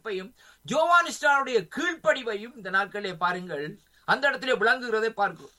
அர்ப்பணிப்பையும் ஜோவானிஸ்டாருடைய கீழ்ப்படிவையும் இந்த நாட்களிலே பாருங்கள் அந்த இடத்திலே விளங்குகிறதை பார்க்கிறோம்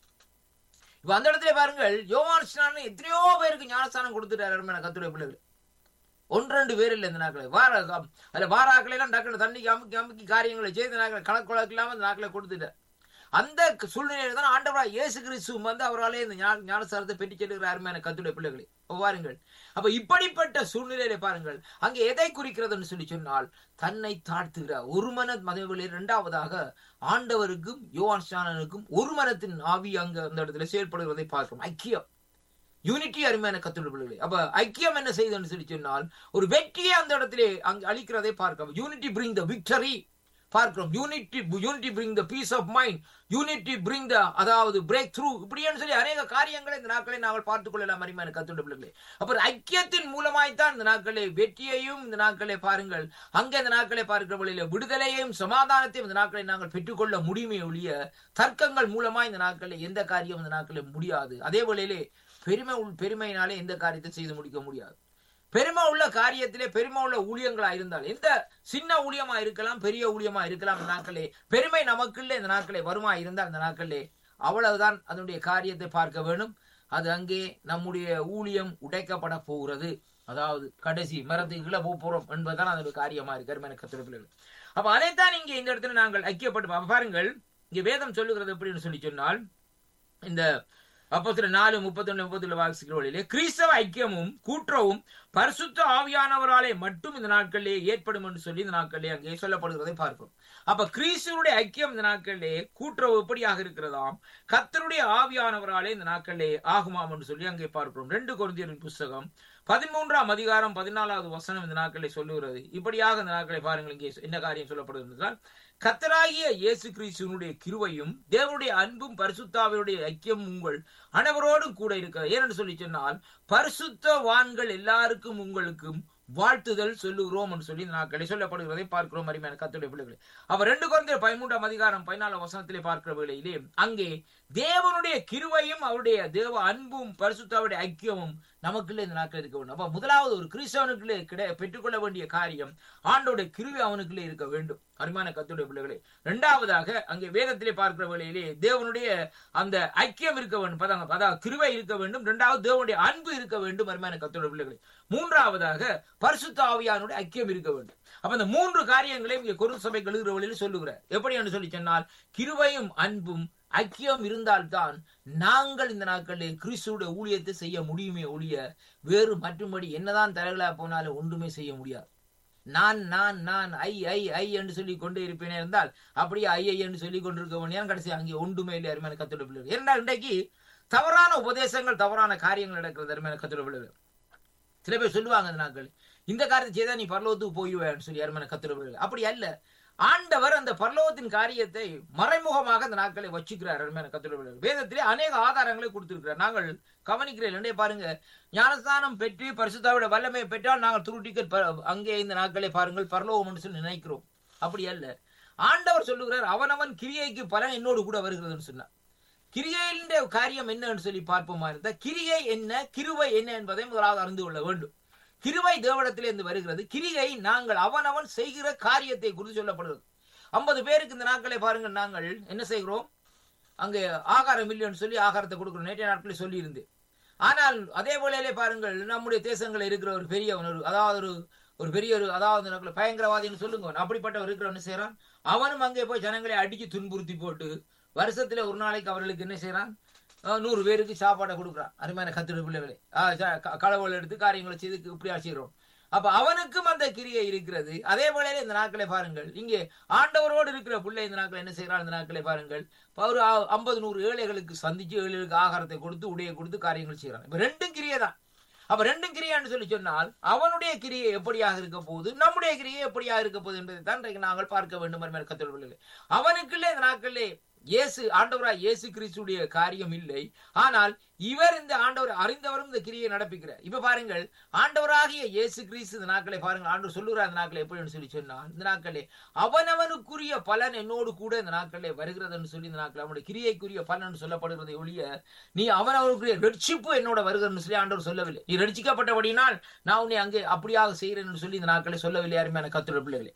இப்ப அந்த இடத்துல பாருங்கள் யோவான் எத்தனையோ பேருக்கு ஞானஸ்தானம் கொடுத்துட்டாரு அருமையான கத்துடைய பிள்ளைகள் ஒன்று ரெண்டு பேர் இல்லை இந்த நாட்களை வார அதில் வாராக்களை எல்லாம் டக்குனு தண்ணிக்கு அமுக்கி அமுக்கி காரியங்களை செய்து நாட்களை கணக்கு வழக்கு இல்லாமல் இந்த நாட்களை கொடுத்துட்டார் அந்த சூழ்நிலையில தான் ஆண்டவராக இயேசு கிறிஸ்து வந்து அவராலே இந்த ஞான ஞானசாரத்தை பெற்று செல்லுகிற அருமையான கத்துடைய பிள்ளைகளை பாருங்கள் அப்ப இப்படிப்பட்ட சூழ்நிலையில பாருங்கள் அங்கே எதை குறிக்கிறதுன்னு சொல்லி சொன்னால் தன்னை தாழ்த்துகிற ஒரு மன மதவெளியில் இரண்டாவதாக ஆண்டவருக்கும் யோவான் ஸ்நானனுக்கும் ஒரு மனத்தின் ஆவி அங்க அந்த இடத்துல செயல்படுகிறதை பார்க்கிறோம் ஐக்கியம் யூனிட்டி அருமையான கத்துடைய பிள்ளைகளை அப்ப ஐக்கியம் என்ன செய்யுதுன்னு சொல்லி சொன்னால் ஒரு வெற்றியை அந்த இடத்திலே அங்க அளிக்கிறதை பார்க்கிறோம் யூனிட்டி பிரிங் த விக்டரி பார்க்கிறோம் unity unity bring the peace of mind unity bring the அதாவது பிரேக் த்ரூ இப்படின்னு சொல்லி அநேக காரியங்களை இந்த நாட்களை நாங்கள் பார்த்துக் கொள்ளலாம் அருமையான கத்துடைய பிள்ளைகளே அப்புறம் ஐக்கியத்தின் மூலமாய்த்தான் இந்த நாட்களை வெற்றியையும் இந்த நாட்களை பாருங்கள் அங்கே இந்த நாட்களை பார்க்கிற வழியில விடுதலையையும் சமாதானத்தையும் இந்த நாட்களை நாங்கள் பெற்றுக்கொள்ள முடியுமே ஒழிய தர்க்கங்கள் மூலமா இந்த நாட்களில் எந்த காரியம் இந்த நாட்களில் முடியாது அதே வேளையிலே பெருமை பெருமையினாலே எந்த காரியத்தை செய்து முடிக்க முடியாது பெருமை உள்ள காரியத்திலே பெருமை உள்ள ஊழியங்களா இருந்தால் எந்த சின்ன ஊழியமா இருக்கலாம் பெரிய ஊழியமா இருக்கலாம் இந்த நாட்களே பெருமை நமக்குள்ளே இந்த நாட்களே வருமா இருந்தால் இந்த நாட்களே அவ்வளவுதான் அதனுடைய காரியத்தை பார்க்க வேணும் அது அங்கே நம்முடைய ஊழியம் உடைக்கப்பட போகிறது அதாவது கடைசி மரத்துக்கு கீழே போக போறோம் என்பதுதான் அதனுடைய காரியமா இருக்கு அருமையான கத்திரப்பிள்ளைகள் அப்ப அதைத்தான் இங்கே இந்த இடத்துல நாங்கள் ஐக்கியப்பட்டு பாருங்கள் இங்க வேதம் சொல்லுகிறது எப்படின்னு சொல்லி சொன்னால் இந்த அப்போ சில நாலு முப்பத்தொன்னு முப்பத்தி வாசிக்கிற வழியிலே கிறிஸ்தவ ஐக்கியமும் கூற்றவும் பரிசுத்த ஆவியானவராலே மட்டும் இந்த நாட்களிலே ஏற்படும் என்று சொல்லி இந்த நாட்களிலே அங்கே சொல்லப்படுகிறதை பார்க்கிறோம் அப்ப கிறிஸ்துவனுடைய ஐக்கியம் இந்த நாட்களிலே கூட்டுறவு எப்படியாக இருக்கிறதாம் கத்தருடைய ஆவியானவராலே இந்த நாட்களிலே ஆகுமாம் என்று சொல்லி அங்கே பார்க்கிறோம் ரெண்டு குழந்தையரின் புஸ்தகம் பதிமூன்றாம் அதிகாரம் பதினாலாவது வசனம் இந்த நாட்களை சொல்லுகிறது இப்படியாக இந்த நாட்களை பாருங்கள் இங்கே என்ன காரியம் சொல்லப்படுகிறது கத்தராகிய இயேசு கிறிஸ்துவனுடைய கிருவையும் தேவனுடைய அன்பும் பரிசுத்தாவினுடைய ஐக்கியம் உங்கள் அனைவரோடும் கூட இருக்கிறது ஏனென்று சொல்லி சொன்னால் பரிசுத்தவான்கள் எல்லாருக்கும் உங்களுக்கும் வாழ்த்துதல் சொல்லுகிறோம் என்று சொல்லி நாட்களை சொல்லப்படுகிறதை பார்க்கிறோம் அருமையான கத்துடைய பிள்ளைகளை அவர் ரெண்டு குழந்தை பதிமூன்றாம் அதிகாரம் பதினாலாம் வசனத்திலே பார்க்கிற வேளையிலே அங்கே தேவனுடைய கிருவையும் அவருடைய தேவ அன்பும் பரிசுத்தாவுடைய ஐக்கியமும் நமக்குள்ளே இந்த நாட்கள் இருக்க வேண்டும் அப்ப முதலாவது ஒரு கிறிஸ்தவனுக்குள்ளே கிடை பெற்றுக்கொள்ள வேண்டிய காரியம் ஆண்டோட கிருவை அவனுக்குள்ளே இருக்க வேண்டும் அருமையான கத்துடைய பிள்ளைகளே இரண்டாவதாக அங்கே வேதத்திலே பார்க்கிற வேளையிலே தேவனுடைய அந்த ஐக்கியம் இருக்க வேண்டும் அதாவது கிருவை இருக்க வேண்டும் இரண்டாவது தேவனுடைய அன்பு இருக்க வேண்டும் அருமையான கத்துடைய பிள்ளைகளே மூன்றாவதாக பரிசுத்த ஆவியானுடைய ஐக்கியம் இருக்க வேண்டும் அப்ப இந்த மூன்று காரியங்களையும் இங்கே குரு சபை கழுகிற வழியில் சொல்லுகிறார் எப்படி என்று சொல்லி சொன்னால் கிருவையும் அன்பும் ஐக்கியம் இருந்தால்தான் நாங்கள் இந்த நாட்களில் கிறிஸ்துடைய ஊழியத்தை செய்ய முடியுமே ஒழிய வேறு மற்றும்படி என்னதான் தலைகளா போனாலும் ஒன்றுமே செய்ய முடியாது நான் நான் நான் ஐ ஐ ஐ என்று சொல்லி கொண்டே இருப்பேனே இருந்தால் அப்படியே ஐ ஐ என்று சொல்லி கொண்டிருக்க கடைசி அங்கே ஒன்றுமே இல்லை அருமையான கத்துட பிள்ளைகள் ஏன்னா இன்றைக்கு தவறான உபதேசங்கள் தவறான காரியங்கள் நடக்கிறது அருமையான கத்துட பிள்ளைகள் சில பேர் சொல்லுவாங்க அந்த நாட்கள் இந்த காரியத்தை செய்தா நீ பரலோகத்துக்கு போயிடுவேன்னு சொல்லி அருமையான கத்துட பிள்ளைகள் அப்படி அல்ல ஆண்டவர் அந்த பரலோகத்தின் காரியத்தை மறைமுகமாக அந்த நாட்களை வச்சுக்கிறார் அருமையான கத்துட வேதத்திலே அநேக ஆதாரங்களை கொடுத்திருக்கிறார் நாங்கள் கவனிக்கிறேன் பாருங்க ஞானஸ்தானம் பெற்று பரிசுத்தாவோட வல்லமையை பெற்றால் நாங்கள் துரு டிக்கெட் அங்கே இந்த நாட்களை பாருங்கள் பரலோகம் என்று சொல்லி நினைக்கிறோம் அப்படி அல்ல ஆண்டவர் சொல்லுகிறார் அவனவன் கிரியைக்கு பலன் என்னோடு கூட வருகிறதுன்னு சொன்னார் கிரியையின் காரியம் என்னன்னு சொல்லி பார்ப்போமா இருந்தா கிரியை என்ன கிருவை என்ன என்பதை முதலாவது அறிந்து கொள்ள வேண்டும் கிருவை தேவடத்திலிருந்து வருகிறது கிரியை நாங்கள் அவனவன் செய்கிற காரியத்தை குறித்து சொல்லப்படுகிறது ஐம்பது பேருக்கு இந்த நாட்களை பாருங்கள் நாங்கள் என்ன செய்கிறோம் அங்கே ஆகாரம் இல்லைன்னு சொல்லி ஆகாரத்தை கொடுக்கிறோம் நேற்றைய நாட்களில் சொல்லி இருந்தேன் ஆனால் அதே போலே பாருங்கள் நம்முடைய தேசங்களில் இருக்கிற ஒரு பெரிய ஒரு அதாவது ஒரு ஒரு பெரிய ஒரு அதாவது பயங்கரவாதின்னு சொல்லுங்க அப்படிப்பட்டவர் இருக்கிறவன் செய்யறான் அவனும் அங்கே போய் ஜனங்களை அடிச்சு துன்புறுத்தி போட்டு வருஷத்துல ஒரு நாளைக்கு அவர்களுக்கு என்ன செய்யறான் நூறு பேருக்கு சாப்பாடை கொடுக்குறான் அருமையான கத்திர பிள்ளைகளை களவுகள் எடுத்து காரியங்களை செய்து இப்படி செய்கிறோம் அப்ப அவனுக்கும் அந்த கிரியை இருக்கிறது அதே போல இந்த நாட்களை பாருங்கள் இங்கே ஆண்டவரோடு இருக்கிற பிள்ளை இந்த நாட்களை என்ன செய்யறான் இந்த நாட்களை பாருங்கள் ஒரு ஐம்பது நூறு ஏழைகளுக்கு சந்திச்சு ஏழைகளுக்கு ஆகாரத்தை கொடுத்து உடைய கொடுத்து காரியங்கள் செய்யறான் இப்ப ரெண்டும் கிரியை தான் அப்ப ரெண்டும் கிரியான்னு சொல்லி சொன்னால் அவனுடைய கிரியை எப்படியாக இருக்க போகுது நம்முடைய கிரியை எப்படியாக இருக்க போகுது என்பதை தான் நாங்கள் பார்க்க வேண்டும் கத்தொழில் அவனுக்குள்ளே இந்த நாட்களிலே இயேசு ஆண்டவராய் இயேசு கிறிஸ்துடைய காரியம் இல்லை ஆனால் இவர் இந்த ஆண்டவர் அறிந்தவரும் இந்த கிரியை நடப்பிக்கிறார் இப்ப பாருங்கள் ஆண்டவராகிய இயேசு கிறிஸ்து இந்த நாட்களை பாருங்கள் ஆண்டவர் சொல்லுகிறார் இந்த நாட்களை எப்படின்னு சொல்லி சொன்னால் இந்த நாட்களே அவனவனுக்குரிய பலன் என்னோடு கூட இந்த நாட்களே வருகிறதுன்னு சொல்லி இந்த நாட்கள் அவனுடைய கிரியைக்குரிய பலன் சொல்லப்படுகிறதை ஒழிய நீ அவனவனுக்குரிய ரட்சிப்பு என்னோட வருகிறன்னு சொல்லி ஆண்டவர் சொல்லவில்லை நீ ரட்சிக்கப்பட்டபடினால் நான் உன்னை அங்கே அப்படியாக செய்கிறேன்னு சொல்லி இந்த நாட்களை சொல்லவில்லை யாருமே எனக்கு கத்துட பிள்ளைகளே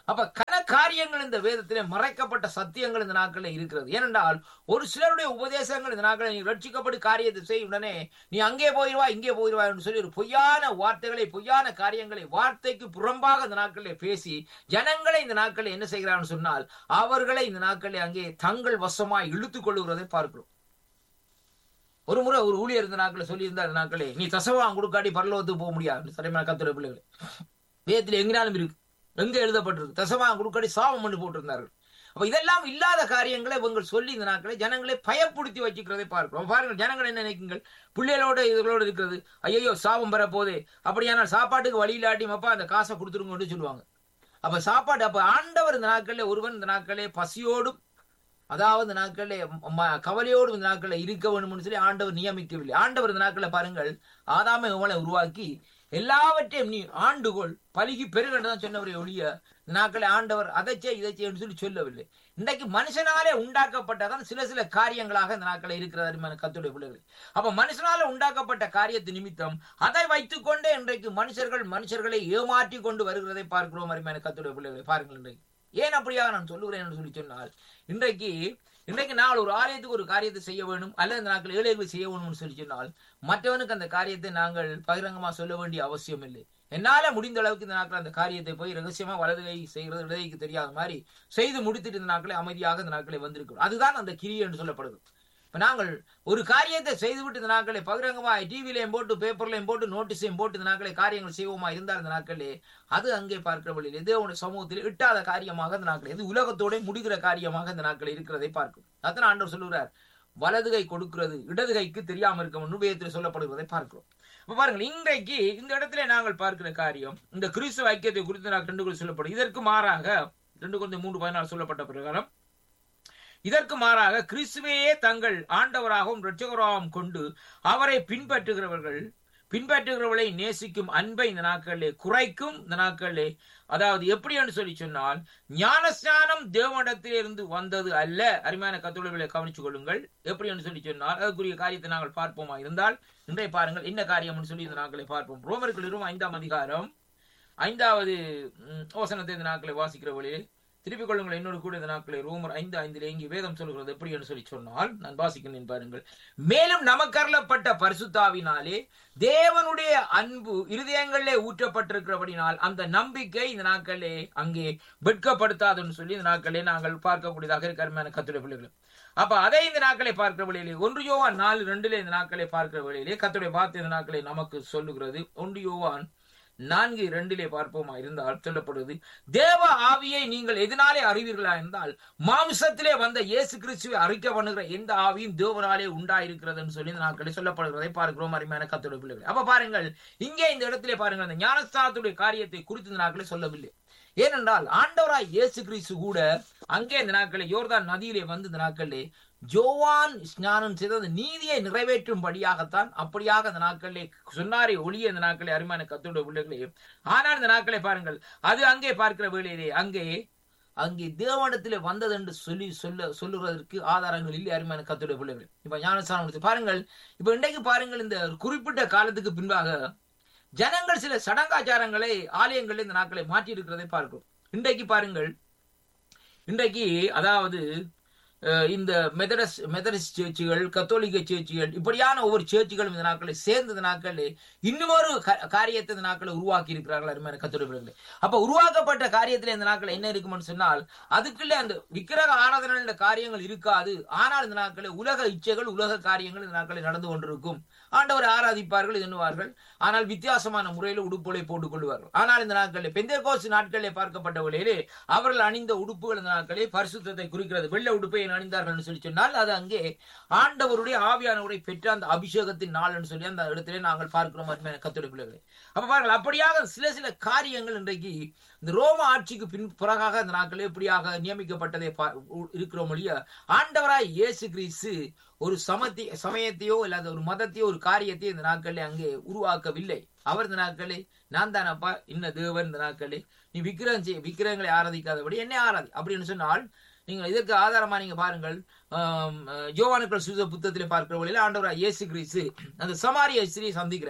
அப்ப கன காரியங்கள் இந்த வேதத்திலே மறைக்கப்பட்ட சத்தியங்கள் இந்த நாட்களில் இருக்கிறது ஏனென்றால் ஒரு சிலருடைய உபதேசங்கள் இந்த நாட்களில் நீ ரட்சிக்கப்பட்டு காரியத்தை செய்ய உடனே நீ அங்கே போயிடுவா இங்கே போயிடுவா என்று சொல்லி ஒரு பொய்யான வார்த்தைகளை பொய்யான காரியங்களை வார்த்தைக்கு புறம்பாக இந்த நாட்களில் பேசி ஜனங்களை இந்த நாட்களில் என்ன செய்கிறான்னு சொன்னால் அவர்களை இந்த நாட்களில் அங்கே தங்கள் வசமாய் இழுத்துக் கொள்ளுகிறதை பார்க்கிறோம் ஒரு முறை ஒரு ஊழியர் இந்த நாட்களில் சொல்லியிருந்தார் இந்த நாட்களே நீ தசவான் கொடுக்காட்டி பரலோகத்துக்கு போக முடியாது சரியான கத்துற பிள்ளைகள் வேதத்தில் எங்கினாலும் இருக்கு எங்க எழுதப்பட்டிருக்கு தசவான் கொடுக்காட்டி சாபம் பண்ணி போட்டிருந்தார்கள் அப்ப இதெல்லாம் இல்லாத காரியங்களை இவங்க சொல்லி இந்த நாட்களை ஜனங்களை பயப்படுத்தி வச்சுக்கிறதை பார்க்கிறோம் பாருங்கள் ஜனங்கள் என்ன நினைக்குங்கள் பிள்ளைகளோட இதுகளோட இருக்கிறது ஐயோ சாபம் பெற போதே அப்படியானால் சாப்பாட்டுக்கு வழி இல்லாட்டி அப்பா அந்த காசை கொடுத்துருங்கன்னு சொல்லுவாங்க அப்ப சாப்பாடு அப்ப ஆண்டவர் இந்த நாட்களில் ஒருவன் இந்த நாட்களே பசியோடும் அதாவது இந்த நாட்களில் ம- கவலையோடு இந்த நாட்களில் இருக்க வேண்டும்னு சொல்லி ஆண்டவர் நியமிக்கவில்லை ஆண்டவர் இந்த நாட்களில் பாருங்கள் ஆதாமை உங்களை உருவாக்கி எல்லாவற்றையும் நீ ஆண்டுகொள் பலுகி பெருகன்னு தான் சொன்னவரை ஒழிய இந்த நாட்களில் ஆண்டவர் அதை செய் இதை செய்யன்னு சொல்லி சொல்லவில்லை இன்றைக்கு மனுஷனாலே உண்டாக்கப்பட்டதான் சில சில காரியங்களாக இந்த நாட்களில் இருக்கிறது அருமையான கத்துடைய பிள்ளைகள் அப்ப மனுஷனால உண்டாக்கப்பட்ட காரியத்து நிமித்தம் அதை வைத்துக்கொண்டே இன்றைக்கு மனுஷர்கள் மனுஷர்களை ஏமாற்றி கொண்டு வருகிறதை பார்க்கிறோம் அருமையான கத்துடைய பிள்ளைகளை பாருங்கள் இன்றைக்கு ஏன் அப்படியாக நான் சொல்லுகிறேன் என்று சொல்லி சொன்னால் இன்றைக்கு இன்றைக்கு நான் ஒரு ஆலயத்துக்கு ஒரு காரியத்தை செய்ய வேண்டும் அல்லது இந்த நாட்கள் ஏழைகள் செய்ய வேணும்னு சொல்லி சொன்னால் மற்றவனுக்கு அந்த காரியத்தை நாங்கள் பகிரங்கமா சொல்ல வேண்டிய அவசியம் இல்லை என்னால முடிந்த அளவுக்கு இந்த நாட்கள் அந்த காரியத்தை போய் ரகசியமா வலது கை செய்கிறது இடது கைக்கு தெரியாத மாதிரி செய்து முடித்துட்டு இந்த நாட்களை அமைதியாக இந்த நாட்களை வந்திருக்கிறோம் அதுதான் அந்த கிரி என்று சொல்லப்படுது இப்ப நாங்கள் ஒரு காரியத்தை செய்துவிட்டு இந்த நாட்களை பகிரங்கமா டிவிலையும் போட்டு பேப்பர்லையும் போட்டு நோட்டீஸையும் போட்டு இந்த நாட்களை காரியங்கள் செய்வோமா இருந்தால் இந்த நாட்களே அது அங்கே பார்க்கிற வழியில் இதே உடைய சமூகத்தில் இட்டாத காரியமாக இந்த நாட்கள் இது உலகத்தோட முடிகிற காரியமாக இந்த நாட்கள் இருக்கிறதை பார்க்கும் அத்தனை ஆண்டவர் சொல்லுகிறார் வலது கை கொடுக்கிறது இடது கைக்கு தெரியாம இருக்க நுபயத்தில் சொல்லப்படுகிறதை பார்க்கிறோம் இப்ப பாருங்கள் இன்றைக்கு இந்த இடத்துல நாங்கள் பார்க்கிற காரியம் இந்த கிறிஸ்துவ ஐக்கியத்தை குறித்து நான் ரெண்டு குறித்து சொல்லப்படும் இதற்கு மாறாக ரெண்டு கொஞ்சம் மூன்று பதினாறு சொல்லப்பட்ட பிரகாரம் இதற்கு மாறாக கிறிஸ்துவையே தங்கள் ஆண்டவராகவும் இரட்சகராகவும் கொண்டு அவரை பின்பற்றுகிறவர்கள் பின்பற்றுகிறவர்களை நேசிக்கும் அன்பை இந்த நாட்களிலே குறைக்கும் இந்த நாட்களிலே அதாவது எப்படி என்று சொல்லி சொன்னால் ஞானஸ்நானம் தேவனிடத்திலிருந்து வந்தது அல்ல அருமையான கத்தோலிகளை கவனித்துக் கொள்ளுங்கள் எப்படி என்று சொல்லி சொன்னால் அதுக்குரிய காரியத்தை நாங்கள் பார்ப்போமா இருந்தால் இன்றைய பாருங்கள் என்ன காரியம் சொல்லி இந்த நாட்களை பார்ப்போம் ரோமர்கள் இரும் ஐந்தாம் அதிகாரம் ஐந்தாவது ம், வசனத்தை இந்த நாட்களை வாசிக்கிற வழியில் திருப்பிக் கொள்ளுங்கள் என்னோடு கூட இந்த நாட்களை ரோமர் ஐந்து ஐந்தில் இங்கே வேதம் சொல்கிறது எப்படி என்று சொல்லி சொன்னால் நான் வாசிக்கிறேன் பாருங்கள் மேலும் நமக்கருளப்பட்ட பரிசுத்தாவினாலே தேவனுடைய அன்பு இருதயங்களிலே ஊற்றப்பட்டிருக்கிறபடினால் அந்த நம்பிக்கை இந்த நாட்களே அங்கே வெட்கப்படுத்தாதுன்னு சொல்லி இந்த நாட்களே நாங்கள் பார்க்கக்கூடியதாக இருக்கிற கத்துடைய பிள்ளைகள் அப்ப அதை இந்த நாட்களை பார்க்கிற வழியிலே ஒன்று யோவான் நாலு ரெண்டுல இந்த நாட்களை பார்க்கிற வழியிலே கத்துடைய பார்த்து இந்த நாட்களை நமக்கு சொல்லுகிறது ஒன்று யோவான் நான்கு இரண்டிலே பார்ப்போமா இருந்தால் சொல்லப்படுவது தேவ ஆவியை நீங்கள் எதனாலே அறிவீர்களா என்றால் மாம்சத்திலே வந்த இயேசு கிறிஸ்துவை அறிக்கை பண்ணுகிற எந்த ஆவியும் தேவனாலே உண்டாயிருக்கிறதுன்னு சொல்லி இந்த நாட்களை சொல்லப்படுகிறதை பார்க்கிறோம் அருமையான கத்தோட பிள்ளைகள் அப்ப பாருங்கள் இங்கே இந்த இடத்திலே பாருங்கள் அந்த ஞானஸ்தானத்துடைய காரியத்தை குறித்து இந்த நாட்களை சொல்லவில்லை ஏனென்றால் ஆண்டவராய் இயேசு கிறிஸ்து கூட அங்கே இந்த நாட்களை யோர்தான் நதியிலே வந்து இந்த நாட்களிலே ஜோவான் ஸ்நானம் செய்த அந்த நீதியை நிறைவேற்றும்படியாகத்தான் அப்படியாக அந்த நாட்களிலே சொன்னாரே ஒளிய இந்த நாட்களை அருமையான கத்தோட பிள்ளைகளே ஆனால் இந்த நாட்களை பாருங்கள் அது அங்கே பார்க்கிற வேளையிலே அங்கே அங்கே தேவனிடத்திலே வந்தது என்று சொல்லி சொல்ல சொல்லுவதற்கு ஆதாரங்கள் இல்லை அருமையான கத்தோட பிள்ளைகள் இப்ப ஞானஸ்தானம் எடுத்து பாருங்கள் இப்ப இன்றைக்கு பாருங்கள் இந்த ஒரு குறிப்பிட்ட காலத்துக்கு பின்பாக ஜனங்கள் சில சடங்காச்சாரங்களை ஆலயங்களில் இந்த நாட்களை மாற்றி இருக்கிறதை பார்க்கிறோம் இன்றைக்கு பாருங்கள் இன்றைக்கு அதாவது அஹ், இந்த மெதரஸ் மெதரஸ் சேர்ச்சுகள் கத்தோலிக்க சேர்ச்சுகள் இப்படியான ஒவ்வொரு சேர்ச்சுகளும் இந்த நாட்களை சேர்ந்த இந்த நாட்களில் இன்னுமொரு க- காரியத்தை இந்த நாட்களை உருவாக்கி இருக்கிறார்கள் அருமையான கத்தோலிக்கர்களே அப்ப உருவாக்கப்பட்ட காரியத்துல இந்த நாட்கள் என்ன இருக்கும்னு சொன்னால் அதுக்குள்ள அந்த விக்கிரக ஆராதனை காரியங்கள் இருக்காது ஆனால் இந்த நாட்களில் உலக இச்சைகள் உலக காரியங்கள் இந்த நாட்களில் நடந்து கொண்டிருக்கும் ஆண்டவரை ஆராதிப்பார்கள் எண்ணுவார்கள் ஆனால் வித்தியாசமான முறையில் உடுப்புகளை போட்டுக் கொள்வார்கள் ஆனால் இந்த நாட்களில் பெந்தேகோஸ் நாட்களிலே பார்க்கப்பட்ட வழியிலே அவர்கள் அணிந்த உடுப்புகள் இந்த நாட்களில் பரிசுத்தத்தை குறிக்கிறது வெள்ளை உடுப்பை அணிந்தார்கள் என்று சொல்லி சொன்னால் அது அங்கே ஆண்டவருடைய ஆவியானவரை பெற்ற அந்த அபிஷேகத்தின் நாள் என்று சொல்லி அந்த இடத்திலே நாங்கள் பார்க்கிறோம் அருமையான கத்தோலிக்க பிள்ளைகளை அப்ப பாருங்கள் அப்படியாக சில சில காரியங்கள் இன்றைக்கு இந்த ரோம ஆட்சிக்கு பின் பிறகாக இந்த நாட்களே இப்படியாக நியமிக்கப்பட்டதை பா- உ- இருக்கிறோம் ஒழிய ஆண்டவராய் இயேசு கிறிஸ்து ஒரு சமத்தி சமயத்தையோ இல்லாத ஒரு மதத்தையோ ஒரு காரியத்தையோ இந்த நாட்களில் அங்கே உருவாக்கவில்லை அவர் இந்த நாட்களே நான் தானப்பா இன்ன தேவன் இந்த நாட்களே நீ விக்கிரகம் செய்ய விக்கிரகங்களை ஆராதிக்காதபடி என்னை ஆராதி அப்படின்னு சொன்னால் நீங்கள் இதற்கு ஆதாரமா நீங்க பாருங்கள் யோவானுக்கள் சுத புத்தகத்திலே பார்க்கிற வழியில் ஆண்டவராய் இயேசு கிறிஸ்து அந்த சமாரிய ஸ்திரியை சந்திக்கிற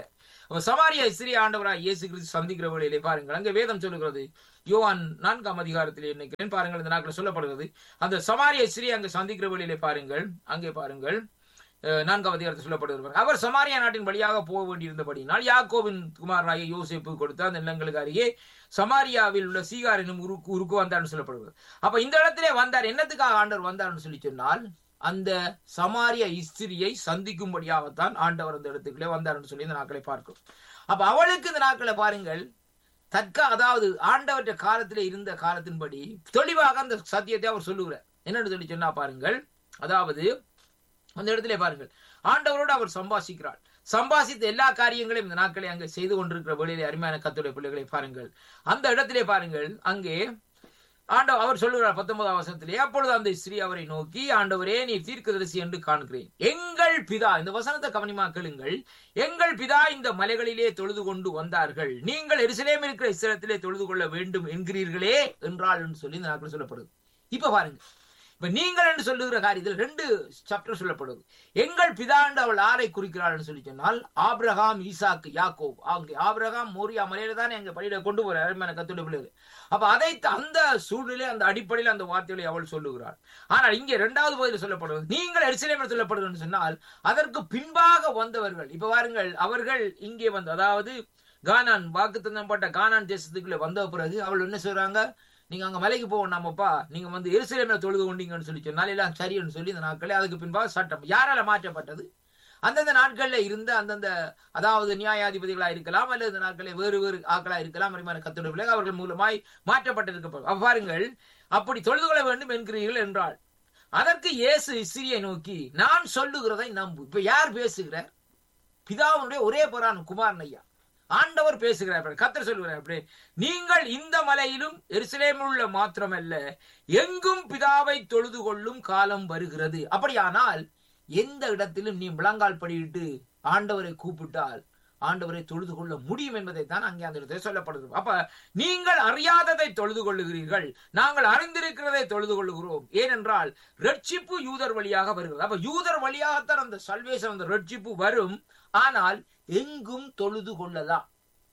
அப்ப சமாரியா சிறிய ஆண்டவராய் இயேசு கிறிஸ்து சந்திக்கிற வேளையிலே பாருங்கள் அங்கே வேதம் சொல்லுகிறது யோவான் நான்காம் அதிகாரத்திலே நினைக்கிறேன் பாருங்கள் இந்த நாட்கள் சொல்லப்படுகிறது அந்த சமாரிய ஸ்ரீ அங்கே சந்திக்கிற வேளையிலே பாருங்கள் அங்கே பாருங்கள் அஹ், நான்காம் அதிகாரத்தில் சொல்லப்படுகிறது அவர் சமாரியா நாட்டின் வழியாக போக வேண்டியிருந்தபடினால் யாக்கோவின் குமாரனாய யோசேப்பு கொடுத்த அந்த நிலங்களுக்கு அருகே சமாரியாவில் உள்ள சீகார் என்னும் உருக்கு உருக்கு வந்தார்னு சொல்லப்படுகிறது அப்ப இந்த இடத்திலே வந்தார் என்னத்துக்காக ஆண்டவர் வந்தார்னு சொல்லி சொன்னால் அந்த சமாரிய இஸ்திரியை சந்திக்கும்படியாகத்தான் ஆண்டவர் அந்த இடத்துக்குள்ளே வந்தார்னு சொல்லி இந்த நாட்களை பார்க்கும் அப்ப அவளுக்கு இந்த நாட்களை பாருங்கள் தற்கா அதாவது ஆண்டவற்ற காலத்திலே இருந்த காலத்தின்படி தெளிவாக அந்த சத்தியத்தை அவர் சொல்லுகிறார் என்னன்னு சொல்லி சொன்னா பாருங்கள் அதாவது அந்த இடத்திலே பாருங்கள் ஆண்டவரோடு அவர் சம்பாசிக்கிறார் சம்பாசித்த எல்லா காரியங்களையும் இந்த நாட்களை அங்கே செய்து கொண்டிருக்கிற வெளியிலே அருமையான கத்துடைய பிள்ளைகளை பாருங்கள் அந்த இடத்திலே பாருங்கள் அங்கே ஆண்டவர் அவர் சொல்லுகிறார் பத்தொன்பதாம் வசனத்திலே அப்பொழுது அந்த ஸ்ரீ அவரை நோக்கி ஆண்டவரே நீ தீர்க்கதரிசி என்று காண்கிறேன் எங்கள் பிதா இந்த வசனத்தை கவனிமா கேளுங்கள் எங்கள் பிதா இந்த மலைகளிலே தொழுது கொண்டு வந்தார்கள் நீங்கள் எருசலேம் இருக்கிற இஸ்ரத்திலே தொழுது கொள்ள வேண்டும் என்கிறீர்களே என்றால் என்று சொல்லி இந்த நாட்கள் சொல்லப்படுது இப்ப பாருங்க இப்ப நீங்கள் என்று சொல்லுகிற காரியத்தில் ரெண்டு சாப்டர் சொல்லப்படுது எங்கள் பிதா என்று அவள் ஆரை குறிக்கிறாள் சொல்லி சொன்னால் ஆபிரகாம் ஈசாக்கு யாக்கோப் அங்கே ஆபிரகாம் மோரியா மலையில தானே எங்க பள்ளியில கொண்டு போற அருமையான கத்துடைய பிள்ளைகள் அப்ப அதை அந்த சூழ்நிலை அந்த அடிப்படையில் அந்த வார்த்தைகளை அவள் சொல்லுகிறாள் ஆனால் இங்கே இரண்டாவது பகுதியில் சொல்லப்படுவது நீங்கள் எரிசலேம் சொல்லப்படுகிறது சொன்னால் அதற்கு பின்பாக வந்தவர்கள் இப்ப பாருங்கள் அவர்கள் இங்கே வந்து அதாவது கானான் வாக்கு தந்தப்பட்ட கானான் தேசத்துக்குள்ள வந்த பிறகு அவள் என்ன சொல்றாங்க நீங்க அங்க மலைக்கு போக நாமப்பா நீங்க வந்து எருசலேமில் தொழுது கொண்டீங்கன்னு சொல்லி சொன்னால் எல்லாம் சரின்னு சொல்லி இந்த நாட்களே அதுக்கு பின்பாக சட்டம் யாரால மாற்றப்பட்டது அந்தந்த நாட்கள்ல இருந்த அந்தந்த அதாவது நியாயாதிபதிகளா இருக்கலாம் அல்லது இந்த நாட்களில் வேறு வேறு ஆக்களா இருக்கலாம் மரிமான கத்தோட பிள்ளை அவர்கள் மூலமாய் மாற்றப்பட்டிருக்க அப்ப பாருங்கள் அப்படி தொழுது கொள்ள வேண்டும் என்கிறீர்கள் என்றால் அதற்கு இயேசு இஸ்ரியை நோக்கி நான் சொல்லுகிறதை நம்பு இப்ப யார் பேசுகிறார் பிதாவுடைய ஒரே புறான் குமாரன் ஐயா ஆண்டவர் பேசுகிறார் கத்தர் சொல்லுகிறார் அப்படி நீங்கள் இந்த மலையிலும் எருசலேமில் உள்ள மாத்திரமல்ல எங்கும் பிதாவை தொழுது கொள்ளும் காலம் வருகிறது அப்படியானால் எந்த இடத்திலும் நீ முழங்கால் படியிட்டு ஆண்டவரை கூப்பிட்டால் ஆண்டவரை தொழுது கொள்ள முடியும் என்பதை தான் அங்கே அந்த இடத்தில் சொல்லப்படுகிறது அப்ப நீங்கள் அறியாததை தொழுது கொள்ளுகிறீர்கள் நாங்கள் அறிந்திருக்கிறதை தொழுது கொள்ளுகிறோம் ஏனென்றால் ரட்சிப்பு யூதர் வழியாக வருகிறது அப்ப யூதர் வழியாகத்தான் அந்த சல்வேஷன் அந்த ரட்சிப்பு வரும் ஆனால் எங்கும் தொழுது கொள்ளலாம்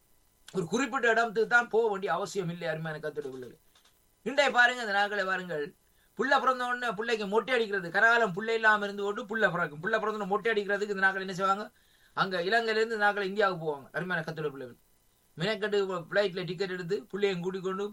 ஒரு குறிப்பிட்ட இடத்துக்கு தான் போக வேண்டிய அவசியம் இல்லை அருமையான கத்துடைய பிள்ளைகள் இன்றைய பாருங்க இந்த நாட்களை பாருங்கள் புள்ள பிறந்த உடனே பிள்ளைக்கு மொட்டை அடிக்கிறது கரகாலம் புள்ளை இல்லாம இருந்து கொண்டு புள்ள பிறக்கும் புள்ள பிறந்த மொட்டை அடிக்கிறதுக்கு இந்த நாட்கள் என்ன செய்வாங்க அங்க இலங்கையில இருந்து இந்த நாட்கள் இந்தியாவுக்கு போவாங்க அருமையான கத்துடைய பிள்ளைகள் மினக்கட்டு பிளைட்ல டிக்கெட் எடுத்து பிள்ளையும் கூட்டிக் கொண்டு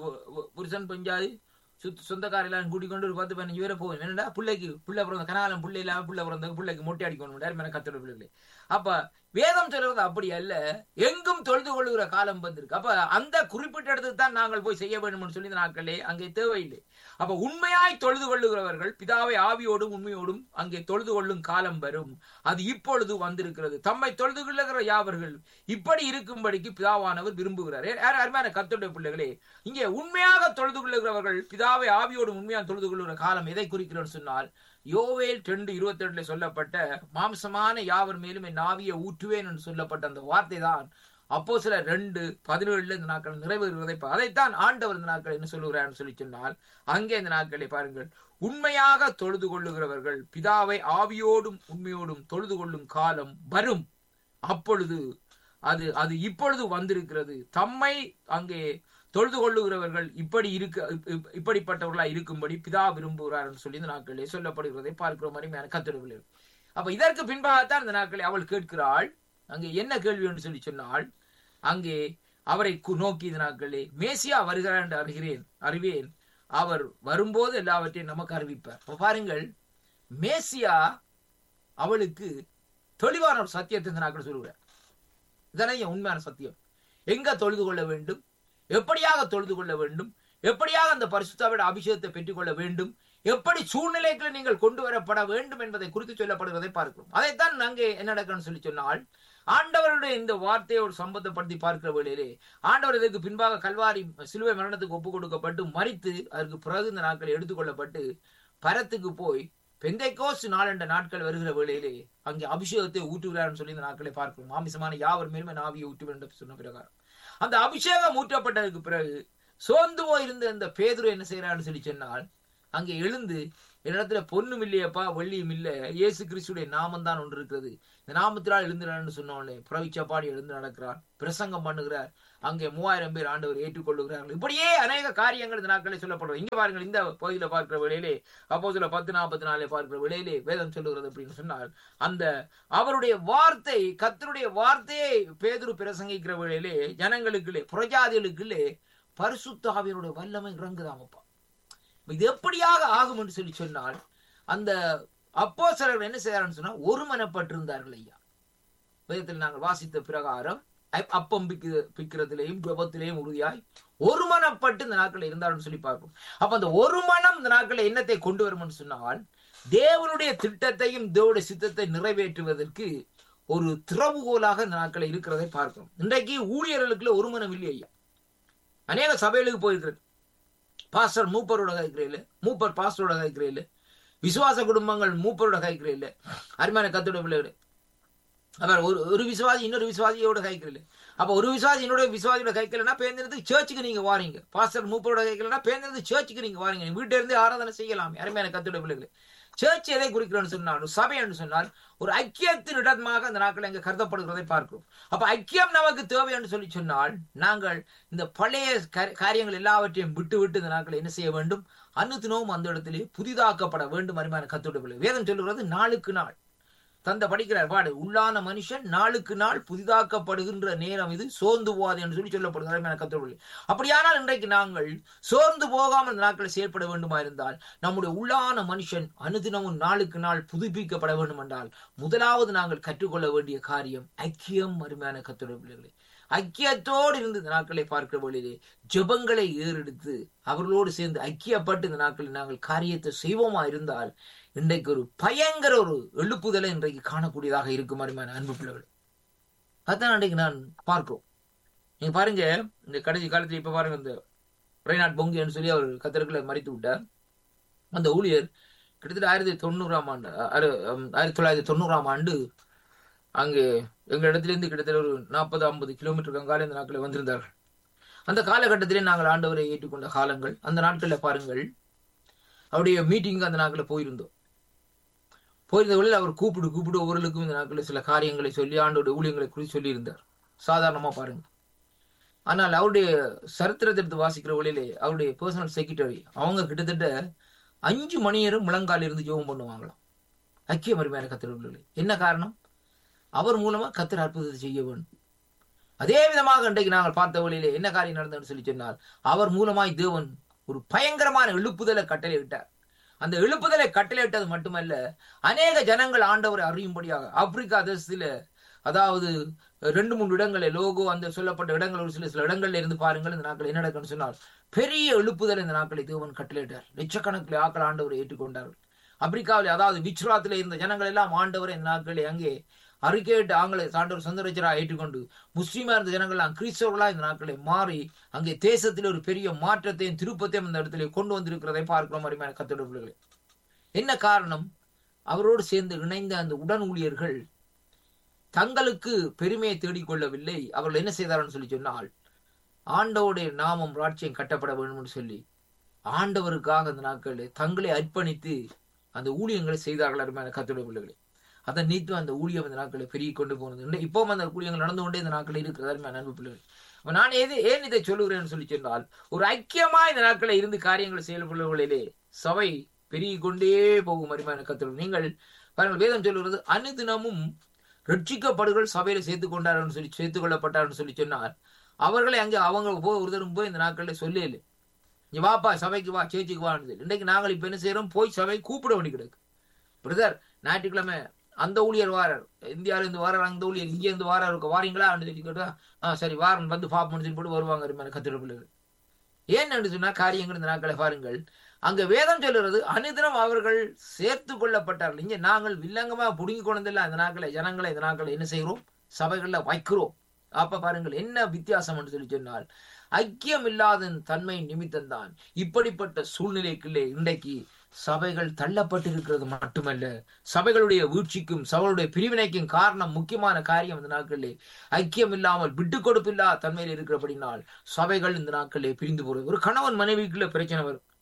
புருஷன் பஞ்சாதி சுத் சொந்தக்கார எல்லாம் கூட்டிக் கொண்டு ஒரு பத்து பதினஞ்சு பேரை போகும் என்னடா பிள்ளைக்கு பிள்ளை பிறந்த கனாலம் பிள்ளை இல்லாம பிள்ளை பிறந்த பிள்ளைக்கு மொட்டை அடிக்கணும் அருமையான கத்துடைய பிள்ளைகளே அப்ப வேதம் சொல்றது அப்படி அல்ல எங்கும் தொழுது கொள்ளுகிற காலம் வந்திருக்கு அப்ப அந்த குறிப்பிட்ட இடத்துக்கு தான் நாங்கள் போய் செய்ய வேண்டும் சொல்லி இந்த நாட்களே அங்கே தேவையில்லை அப்ப உண்மையாய் தொழுது கொள்ளுகிறவர்கள் பிதாவை ஆவியோடும் உண்மையோடும் அங்கே தொழுது கொள்ளும் காலம் வரும் அது இப்பொழுது வந்திருக்கிறது தம்மை தொழுது கொள்ளுகிற யாவர்கள் இப்படி இருக்கும்படிக்கு பிதாவானவர் விரும்புகிறார் யார் அருமையான கத்துடைய பிள்ளைகளே இங்கே உண்மையாக தொழுது கொள்ளுகிறவர்கள் பிதாவை ஆவியோடும் உண்மையாக தொழுது கொள்ளுகிற காலம் எதை குறிக்கிறோம் சொன்னால் யோவேல் ரெண்டு இருபத்தி ரெண்டுல சொல்லப்பட்ட மாம்சமான யாவர் மேலும் என் ஆவியை ஊற்றுவேன் என்று சொல்லப்பட்ட அந்த வார்த்தை தான் அப்போ சில ரெண்டு பதினேழுல இந்த நாட்கள் நிறைவேறுவதை அதைத்தான் ஆண்டவர் இந்த நாட்கள் என்ன சொல்லுகிறார் சொல்லி சொன்னால் அங்கே இந்த நாட்களை பாருங்கள் உண்மையாக தொழுது கொள்ளுகிறவர்கள் பிதாவை ஆவியோடும் உண்மையோடும் தொழுது கொள்ளும் காலம் வரும் அப்பொழுது அது அது இப்பொழுது வந்திருக்கிறது தம்மை அங்கே தொழுது கொள்ளுகிறவர்கள் இப்படி இருக்க இப்படிப்பட்டவர்களா இருக்கும்படி பிதா விரும்புகிறார் சொல்லி இந்த நாட்களிலே சொல்லப்படுகிறதை பார்க்கிற அருமையான கத்திரவில்லை அப்ப இதற்கு பின்பாகத்தான் இந்த நாட்களை அவள் கேட்கிறாள் அங்கே என்ன கேள்வி என்று சொல்லி சொன்னால் அங்கே அவரை நோக்கி இந்த நாட்களே மேசியா வருகிறார் என்று அறிகிறேன் அறிவேன் அவர் வரும்போது எல்லாவற்றையும் நமக்கு அறிவிப்பார் பாருங்கள் மேசியா அவளுக்கு தெளிவான ஒரு சத்தியத்தை இந்த நாட்கள் சொல்லுகிறார் இதனை உண்மையான சத்தியம் எங்க தொழுது கொள்ள வேண்டும் எப்படியாக தொழுது கொள்ள வேண்டும் எப்படியாக அந்த பரிசுத்தாவிட அபிஷேகத்தை பெற்றுக்கொள்ள வேண்டும் எப்படி சூழ்நிலைகளை நீங்கள் கொண்டு வரப்பட வேண்டும் என்பதை குறித்து சொல்லப்படுவதை பார்க்கிறோம் அதைத்தான் நாங்க என்ன நடக்கணும்னு சொல்லி சொன்னால் ஆண்டவருடைய இந்த வார்த்தையை ஒரு சம்பந்தப்படுத்தி பார்க்கிற வேளையிலே ஆண்டவர் இதற்கு பின்பாக கல்வாரி சிலுவை மரணத்துக்கு ஒப்பு கொடுக்கப்பட்டு மறித்து அதற்கு பிறகு இந்த நாட்கள் எடுத்துக்கொள்ளப்பட்டு பரத்துக்கு போய் பெந்தைக்கோஸ் நாளென்ற நாட்கள் வருகிற வேளையிலே அங்கே அபிஷேகத்தை ஊற்றுகிறார் சொல்லி இந்த நாட்களை பார்க்கிறோம் மாமிசமான யாவர் மேலுமே நாவியை ஊற்றுவேன் என்று சொன்ன பிரகாரம் அந்த அபிஷேகம் ஊற்றப்பட்டதுக்கு பிறகு சோர்ந்து போயிருந்த அந்த பேதுரு என்ன செய்யறான்னு சொல்லி சொன்னால் அங்கே எழுந்து என்னிடத்துல பொண்ணும் இல்லையப்பா வெள்ளியும் இல்ல இயேசு கிறிஸ்துடைய நாமம் தான் ஒன்று இருக்கிறது இந்த நாமத்தினால் எழுந்து சொன்னோடனே பிரவிச்சப்பாடி எழுந்து நடக்கிறார் பிரசங்கம் பண்ணுகிறார் அங்கே மூவாயிரம் பேர் ஆண்டவர் ஏற்றுக்கொள்ளுகிறார்கள் இப்படியே அநேக காரியங்கள் இந்த நாட்களில் சொல்லப்படுறது இங்க பாருங்கள் இந்த பகுதியில பார்க்கிற வேளையிலே அப்போ சில பத்து நாற்பத்தி நாலு பார்க்கிற வேளையிலே வேதம் சொல்லுகிறது அப்படின்னு சொன்னால் அந்த அவருடைய வார்த்தை கத்தருடைய வார்த்தையை பேதுரு பிரசங்கிக்கிற வேளையிலே ஜனங்களுக்குள்ளே புரஜாதிகளுக்குள்ளே பரிசுத்த ஆவியனுடைய வல்லமை இறங்குதாமப்பா இது எப்படியாக ஆகும் என்று சொல்லி சொன்னால் அந்த அப்போ சிலர் என்ன செய்யறான்னு சொன்னா ஒருமனப்பட்டிருந்தார்கள் ஐயா வேதத்தில் நாங்கள் வாசித்த பிரகாரம் அப்பம் பிக்க பிக்கிறதுலையும் ஜபத்திலையும் உறுதியாய் ஒரு மனப்பட்டு இந்த நாட்கள் இருந்தாலும் சொல்லி பார்ப்போம் அப்ப அந்த ஒரு மனம் இந்த நாட்களை என்னத்தை கொண்டு வரும்னு சொன்னால் தேவனுடைய திட்டத்தையும் தேவனுடைய சித்தத்தை நிறைவேற்றுவதற்கு ஒரு திறவுகோலாக இந்த நாட்களை இருக்கிறதை பார்க்கிறோம் இன்றைக்கு ஊழியர்களுக்குள்ள ஒரு மனம் இல்லை ஐயா அநேக சபைகளுக்கு போயிருக்கிறது பாஸ்டர் மூப்பரோட கைக்கிறேன் மூப்பர் பாஸ்டரோட கைக்கிறேன் விசுவாச குடும்பங்கள் மூப்பரோட கைக்கிறேன் அருமையான கத்தோட பிள்ளைகள் அவர் ஒரு ஒரு விசுவாசி இன்னொரு விசுவாசியோட கைக்கல அப்ப ஒரு விசுவாசி இன்னொரு விசுவாசியோட கைக்கலன்னா பேந்திருந்து சர்ச்சுக்கு நீங்க வாரீங்க பாஸ்டர் மூப்பரோட கைக்கலன்னா பேந்திருந்து சர்ச்சுக்கு நீங்க வாரீங்க வீட்டுல இருந்து ஆராதனை செய்யலாம் அருமையான கத்தோட பிள்ளைகள் சர்ச் எதை குறிக்கிறோம்னு சொன்னால் சபை என்று சொன்னால் ஒரு ஐக்கியத்தின் இடமாக அந்த நாட்கள் இங்க கருதப்படுகிறதை பார்க்கிறோம் அப்ப ஐக்கியம் நமக்கு தேவை என்று சொல்லி சொன்னால் நாங்கள் இந்த பழைய காரியங்கள் எல்லாவற்றையும் விட்டு விட்டு இந்த நாட்கள் என்ன செய்ய வேண்டும் அன்னுத்தினவும் அந்த இடத்திலே புதிதாக்கப்பட வேண்டும் அருமையான கத்தோட வேதம் சொல்லுகிறது நாளுக்கு நாள் தந்த படிக்கிறார் பாடு உள்ளான மனுஷன் நாளுக்கு நாள் புதிதாக்கப்படுகின்ற நேரம் இது சோர்ந்து போகாது என்று சொல்லி சொல்லப்படுகிறது கத்தோடு அப்படியானால் இன்றைக்கு நாங்கள் சோர்ந்து போகாமல் இந்த நாட்களை செயல்பட வேண்டுமா இருந்தால் நம்முடைய உள்ளான மனுஷன் அனுதினமும் நாளுக்கு நாள் புதுப்பிக்கப்பட வேண்டும் என்றால் முதலாவது நாங்கள் கற்றுக்கொள்ள வேண்டிய காரியம் ஐக்கியம் அருமையான கத்தோட பிள்ளைகளை ஐக்கியத்தோடு இருந்து இந்த நாட்களை பார்க்கிற வழியிலே ஜபங்களை ஏறெடுத்து அவர்களோடு சேர்ந்து ஐக்கியப்பட்டு இந்த நாட்களில் நாங்கள் காரியத்தை செய்வோமா இருந்தால் இன்றைக்கு ஒரு பயங்கர ஒரு எழுப்புதலை இன்றைக்கு காணக்கூடியதாக இருக்கும் அருமையான அன்பு பிள்ளைகள் அதான் இன்றைக்கு நான் பார்க்கிறோம் நீங்க பாருங்க இந்த கடைசி காலத்துல இப்ப பாருங்க இந்த ரெய்நாட் பொங்கின்னு சொல்லி அவர் கத்தர்களை மறித்து விட்டார் அந்த ஊழியர் கிட்டத்தட்ட ஆயிரத்தி தொண்ணூறாம் ஆண்டு ஆயிரத்தி தொள்ளாயிரத்தி தொண்ணூறாம் ஆண்டு அங்கே எங்க இடத்துல இருந்து கிட்டத்தட்ட ஒரு நாற்பது ஐம்பது கிலோமீட்டர் கங்கால இந்த நாட்களில் வந்திருந்தார்கள் அந்த காலகட்டத்திலே நாங்கள் ஆண்டவரை ஏற்றுக்கொண்ட காலங்கள் அந்த நாட்களில் பாருங்கள் அவருடைய மீட்டிங்கு அந்த நாட்களில் போயிருந்தோம் போயிருந்த வழியில் அவர் கூப்பிடு கூப்பிடு ஒவ்வொருக்கும் இந்த நாட்களில் சில காரியங்களை சொல்லி ஆண்டோட ஊழியங்களை குறித்து சொல்லியிருந்தார் சாதாரணமா பாருங்க ஆனால் அவருடைய சரித்திரத்தை எடுத்து வாசிக்கிற வழியிலே அவருடைய பர்சனல் செக்ரட்டரி அவங்க கிட்டத்தட்ட அஞ்சு மணி நேரம் முழங்கால் இருந்து ஜோகம் பண்ணுவாங்களாம் ஐக்கிய மருமையான கத்திரவர்களே என்ன காரணம் அவர் மூலமா கத்திர அற்புதத்தை செய்ய வேண்டும் அதே விதமாக இன்றைக்கு நாங்கள் பார்த்த வழியிலே என்ன காரியம் நடந்ததுன்னு சொல்லி சொன்னால் அவர் மூலமாய் தேவன் ஒரு பயங்கரமான எழுப்புதலை கட்டளை விட்டார் அந்த எழுப்புதலை கட்டளையிட்டது மட்டுமல்ல அநேக ஜனங்கள் ஆண்டவரை அறியும்படியாக ஆப்பிரிக்கா தேசத்துல அதாவது ரெண்டு மூணு இடங்களில் லோகோ அந்த சொல்லப்பட்ட இடங்கள் ஒரு சில சில இடங்கள்ல இருந்து பாருங்கள் இந்த நாட்கள் என்ன நடக்குன்னு சொன்னால் பெரிய எழுப்புதல் இந்த நாட்களை தேவன் கட்டளையிட்டார் லட்சக்கணக்கில் ஆக்கள் ஆண்டவரை ஏற்றுக்கொண்டார்கள் ஆப்பிரிக்காவில் அதாவது விச்ராத்தில் இருந்த ஜனங்கள் எல்லாம் ஆண்டவரை இந்த நாட்களை அங்கே அறிக்கையிட்டு ஆங்களை சாண்டவர் சொந்தரச்சரா ஏற்றுக்கொண்டு முஸ்லீமா இருந்த ஜனங்கள்லாம் கிறிஸ்தவர்களா இந்த நாட்களை மாறி அங்கே தேசத்தில் ஒரு பெரிய மாற்றத்தையும் திருப்பத்தையும் இந்த இடத்துல கொண்டு வந்திருக்கிறதை பார்க்கிறோம் அருமையான கத்தோட பிள்ளைகளே என்ன காரணம் அவரோடு சேர்ந்து இணைந்த அந்த உடன் ஊழியர்கள் தங்களுக்கு பெருமையை தேடிக்கொள்ளவில்லை அவர்கள் என்ன செய்தார்கள் சொல்லி சொன்னால் ஆண்டவருடைய நாமம் ராட்சியம் கட்டப்பட வேண்டும் சொல்லி ஆண்டவருக்காக அந்த நாட்களில் தங்களை அர்ப்பணித்து அந்த ஊழியங்களை செய்தார்கள் அருமையான கத்தோட பிள்ளைகளே அதை நீத்து அந்த ஊழியம் அந்த நாட்களை பெருகி கொண்டு போனது இப்பவும் அந்த ஊழியங்கள் நடந்து கொண்டே இந்த நாட்களில் இருக்கிறது அன்பு பிள்ளைகள் நான் எது ஏன் இதை சொல்லுகிறேன்னு சொல்லி சொன்னால் ஒரு ஐக்கியமா இந்த நாட்களை இருந்து காரியங்கள் செயல்படுவதிலே சபை பெருகி கொண்டே போகும் அருமையான கத்தோடு நீங்கள் பாருங்கள் வேதம் சொல்லுகிறது அனுதினமும் ரட்சிக்கப்படுகள் சபையில சேர்த்து கொண்டார்கள் சொல்லி சேர்த்து கொள்ளப்பட்டார்னு சொல்லி சொன்னால் அவர்களை அங்கே அவங்க போய் ஒரு தரம் போய் இந்த நாட்களில் சொல்லல இங்க வாப்பா சபைக்கு வா சேர்ச்சிக்கு வான்னு இன்றைக்கு நாங்கள் இப்ப என்ன செய்யறோம் போய் சபை கூப்பிட வேண்டி கிடக்கு பிரதர் ஞாயிற்றுக்கிழமை அந்த ஊழியர் வாரார் இந்தியாவில இருந்து வாரார் அந்த ஊழியர் இங்க இருந்து வாரார் இருக்க வாரீங்களா சொல்லி கேட்டா ஆஹ் சரி வாரன் வந்து பாப்போம்னு சொல்லி போட்டு வருவாங்க கத்திர பிள்ளைகள் ஏன் என்று சொன்னா காரியங்கள் இந்த நாட்களை பாருங்கள் அங்க வேதம் சொல்லுறது அனுதினம் அவர்கள் சேர்த்து கொள்ளப்பட்டார்கள் இங்க நாங்கள் வில்லங்கமா புடுங்கி கொண்டதில்ல அந்த நாட்களை ஜனங்களை இந்த நாட்களை என்ன செய்கிறோம் சபைகள்ல வைக்கிறோம் அப்ப பாருங்கள் என்ன வித்தியாசம் என்று சொல்லி சொன்னால் ஐக்கியம் இல்லாத தன்மை நிமித்தம் தான் இப்படிப்பட்ட சூழ்நிலைக்குள்ளே இன்றைக்கு சபைகள் தள்ளப்பட்டிருக்கிறது மட்டுமல்ல சபைகளுடைய வீழ்ச்சிக்கும் சபைகளுடைய பிரிவினைக்கும் காரணம் முக்கியமான காரியம் இந்த நாட்களிலே ஐக்கியம் இல்லாமல் விட்டு கொடுப்பில்லா தன்மையில் இருக்கிறபடினால் சபைகள் இந்த நாட்களிலே பிரிந்து போறது ஒரு கணவன் மனைவிக்குள்ள பிரச்சனை வரும்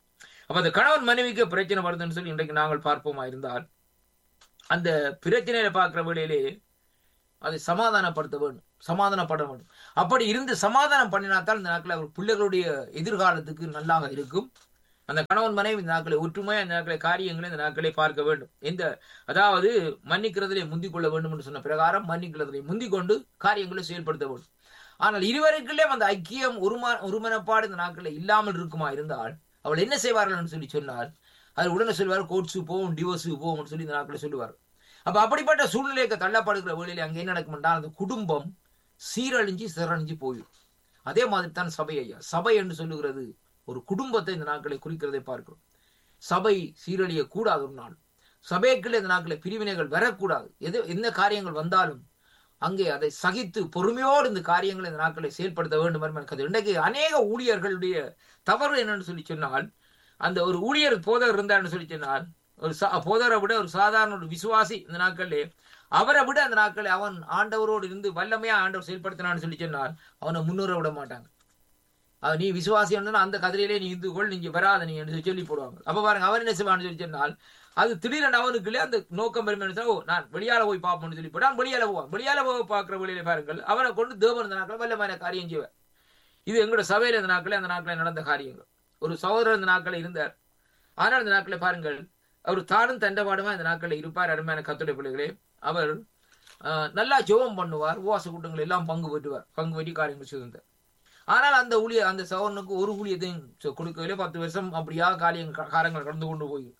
அப்ப அந்த கணவன் மனைவிக்கு பிரச்சனை வருதுன்னு சொல்லி இன்றைக்கு நாங்கள் பார்ப்போமா இருந்தால் அந்த பிரச்சனையில பார்க்கிற வேளையிலே அதை சமாதானப்படுத்த வேண்டும் சமாதானப்பட வேண்டும் அப்படி இருந்து சமாதானம் பண்ணினாத்தான் இந்த நாட்கள் அவர் பிள்ளைகளுடைய எதிர்காலத்துக்கு நல்லாக இருக்கும் அந்த கணவன் மனைவி இந்த நாட்களை ஒற்றுமையா இந்த நாட்களை காரியங்களை இந்த நாட்களை பார்க்க வேண்டும் எந்த அதாவது மன்னிக்கிறதிலே முந்திக் கொள்ள வேண்டும் என்று சொன்ன பிரகாரம் மன்னிக்கிறதிலே முந்திக் கொண்டு காரியங்களை செயல்படுத்த வேண்டும் ஆனால் இருவருக்குள்ளே அந்த ஐக்கியம் ஒருமா ஒருமனப்பாடு இந்த நாட்களில் இல்லாமல் இருக்குமா இருந்தால் அவள் என்ன செய்வார்கள் சொல்லி சொன்னால் அது உடனே சொல்வார் கோர்ட்ஸுக்கு போவோம் டிவோர்ஸுக்கு போவோம்னு சொல்லி இந்த நாட்களை சொல்லுவார் அப்ப அப்படிப்பட்ட சூழ்நிலைக்கு தள்ளப்படுகிற வேளையில அங்கே என்ன நடக்கும் என்றால் அந்த குடும்பம் சீரழிஞ்சு சிறழிஞ்சு போயிடும் அதே மாதிரி தான் சபை ஐயா சபை என்று சொல்லுகிறது ஒரு குடும்பத்தை இந்த நாட்களை குறிக்கிறதை பார்க்கிறோம் சபை சீரழிய கூடாது ஒரு நாள் சபைக்குள்ள இந்த நாட்களை பிரிவினைகள் வரக்கூடாது எது எந்த காரியங்கள் வந்தாலும் அங்கே அதை சகித்து பொறுமையோடு இந்த காரியங்களை இந்த நாட்களை செயல்படுத்த வேண்டும் என்று இன்றைக்கு அநேக ஊழியர்களுடைய தவறு என்னன்னு சொல்லி சொன்னால் அந்த ஒரு ஊழியர் போதகர் இருந்தார்னு சொல்லி சொன்னால் ஒரு போதரை விட ஒரு சாதாரண ஒரு விசுவாசி இந்த நாட்களிலே அவரை விட அந்த நாட்களில் அவன் ஆண்டவரோடு இருந்து வல்லமையா ஆண்டவர் செயல்படுத்தினான்னு சொல்லி சொன்னால் அவனை முன்னேற விட மாட்டாங்க அவன் நீ விசுவாசி அந்த கதிரையிலே நீ இந்து கொள் நீங்க வராத நீ என்று சொல்லி போடுவாங்க அப்ப பாருங்க அவர் என்ன செய்வான்னு சொல்லி சொன்னால் அது திடீரென அவனுக்குள்ளே அந்த நோக்கம் பெருமை ஓ நான் வெளியால போய் பார்ப்போம்னு சொல்லி போட்டான் வெளியால போவான் வெளியால போக பார்க்கிற வழியில பாருங்கள் அவனை கொண்டு தேவன் இந்த நாட்கள் வல்லமான காரியம் செய்வார் இது எங்களோட சபையில இந்த நாட்களே அந்த நாட்களில் நடந்த காரியங்கள் ஒரு சகோதரர் இந்த நாட்களில் இருந்தார் ஆனால் இந்த நாட்களை பாருங்கள் அவர் தானும் தண்டபாடுமா இந்த நாட்களில் இருப்பார் அருமையான கத்துடைய பிள்ளைகளே அவர் நல்லா ஜெபம் பண்ணுவார் உவாச கூட்டங்கள் எல்லாம் பங்கு பெற்றுவார் பங்கு பெற்றி காரியங்கள் செய்திருந்தார் ஆனால் அந்த ஊழிய அந்த சகோதரனுக்கு ஒரு ஊழியத்தையும் கொடுக்கவில்லை பத்து வருஷம் அப்படியா காரியம் காரங்கள் கடந்து கொண்டு போய்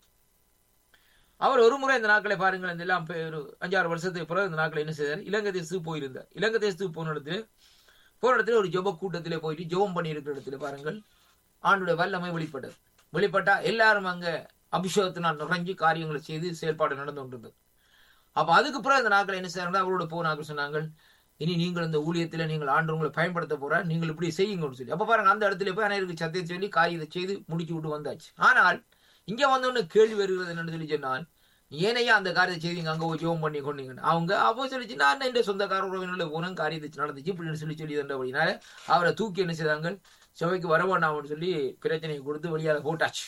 அவர் ஒரு முறை இந்த நாட்களை பாருங்கள் இந்த எல்லாம் ஒரு அஞ்சாறு வருஷத்துக்கு பிறகு இந்த நாட்களை என்ன செய்தார் இலங்கை தேசத்துக்கு போயிருந்தார் இலங்கை தேசத்துக்கு போன இடத்துல போன இடத்துல ஒரு ஜெப கூட்டத்திலே போயிட்டு ஜெபம் பண்ணி இருக்கிற இடத்துல பாருங்கள் ஆண்டுடைய வல்லமை வெளிப்பட்டது வெளிப்பட்டா எல்லாரும் அங்க அபிஷேகத்தினால் நுழைஞ்சு காரியங்களை செய்து செயல்பாடு நடந்து கொண்டிருந்தது அப்ப அதுக்கு பிறகு இந்த நாட்கள் என்ன செய்யறாங்க அவரோட போனாங்க சொன்னாங்க இனி நீங்கள் இந்த ஊழியத்துல நீங்கள் ஆண்டு உங்களை பயன்படுத்த போற நீங்கள் இப்படி செய்யுங்கன்னு சொல்லி அப்ப பாருங்க அந்த இடத்துல போய் அனைவருக்கு சத்தியம் சொல்லி காரியத்தை செய்து முடிச்சு விட்டு வந்தாச்சு ஆனால் இங்க வந்தோன்னு கேள்வி வருகிறது என்னன்னு சொல்லி சொன்னால் ஏனையா அந்த காரியத்தை செய்தீங்க அங்க போய் ஜோம் பண்ணி கொண்டீங்கன்னு அவங்க அப்போ சொல்லிச்சு நான் இந்த சொந்தக்கார உறவினர்கள் போனோம் காரியத்தை நடந்துச்சு இப்படின்னு சொல்லி சொல்லி தண்டபடினால அவரை தூக்கி என்ன செய்தாங்க சபைக்கு வர வேண்டாம்னு சொல்லி பிரச்சனையை கொடுத்து வெளியால போட்டாச்சு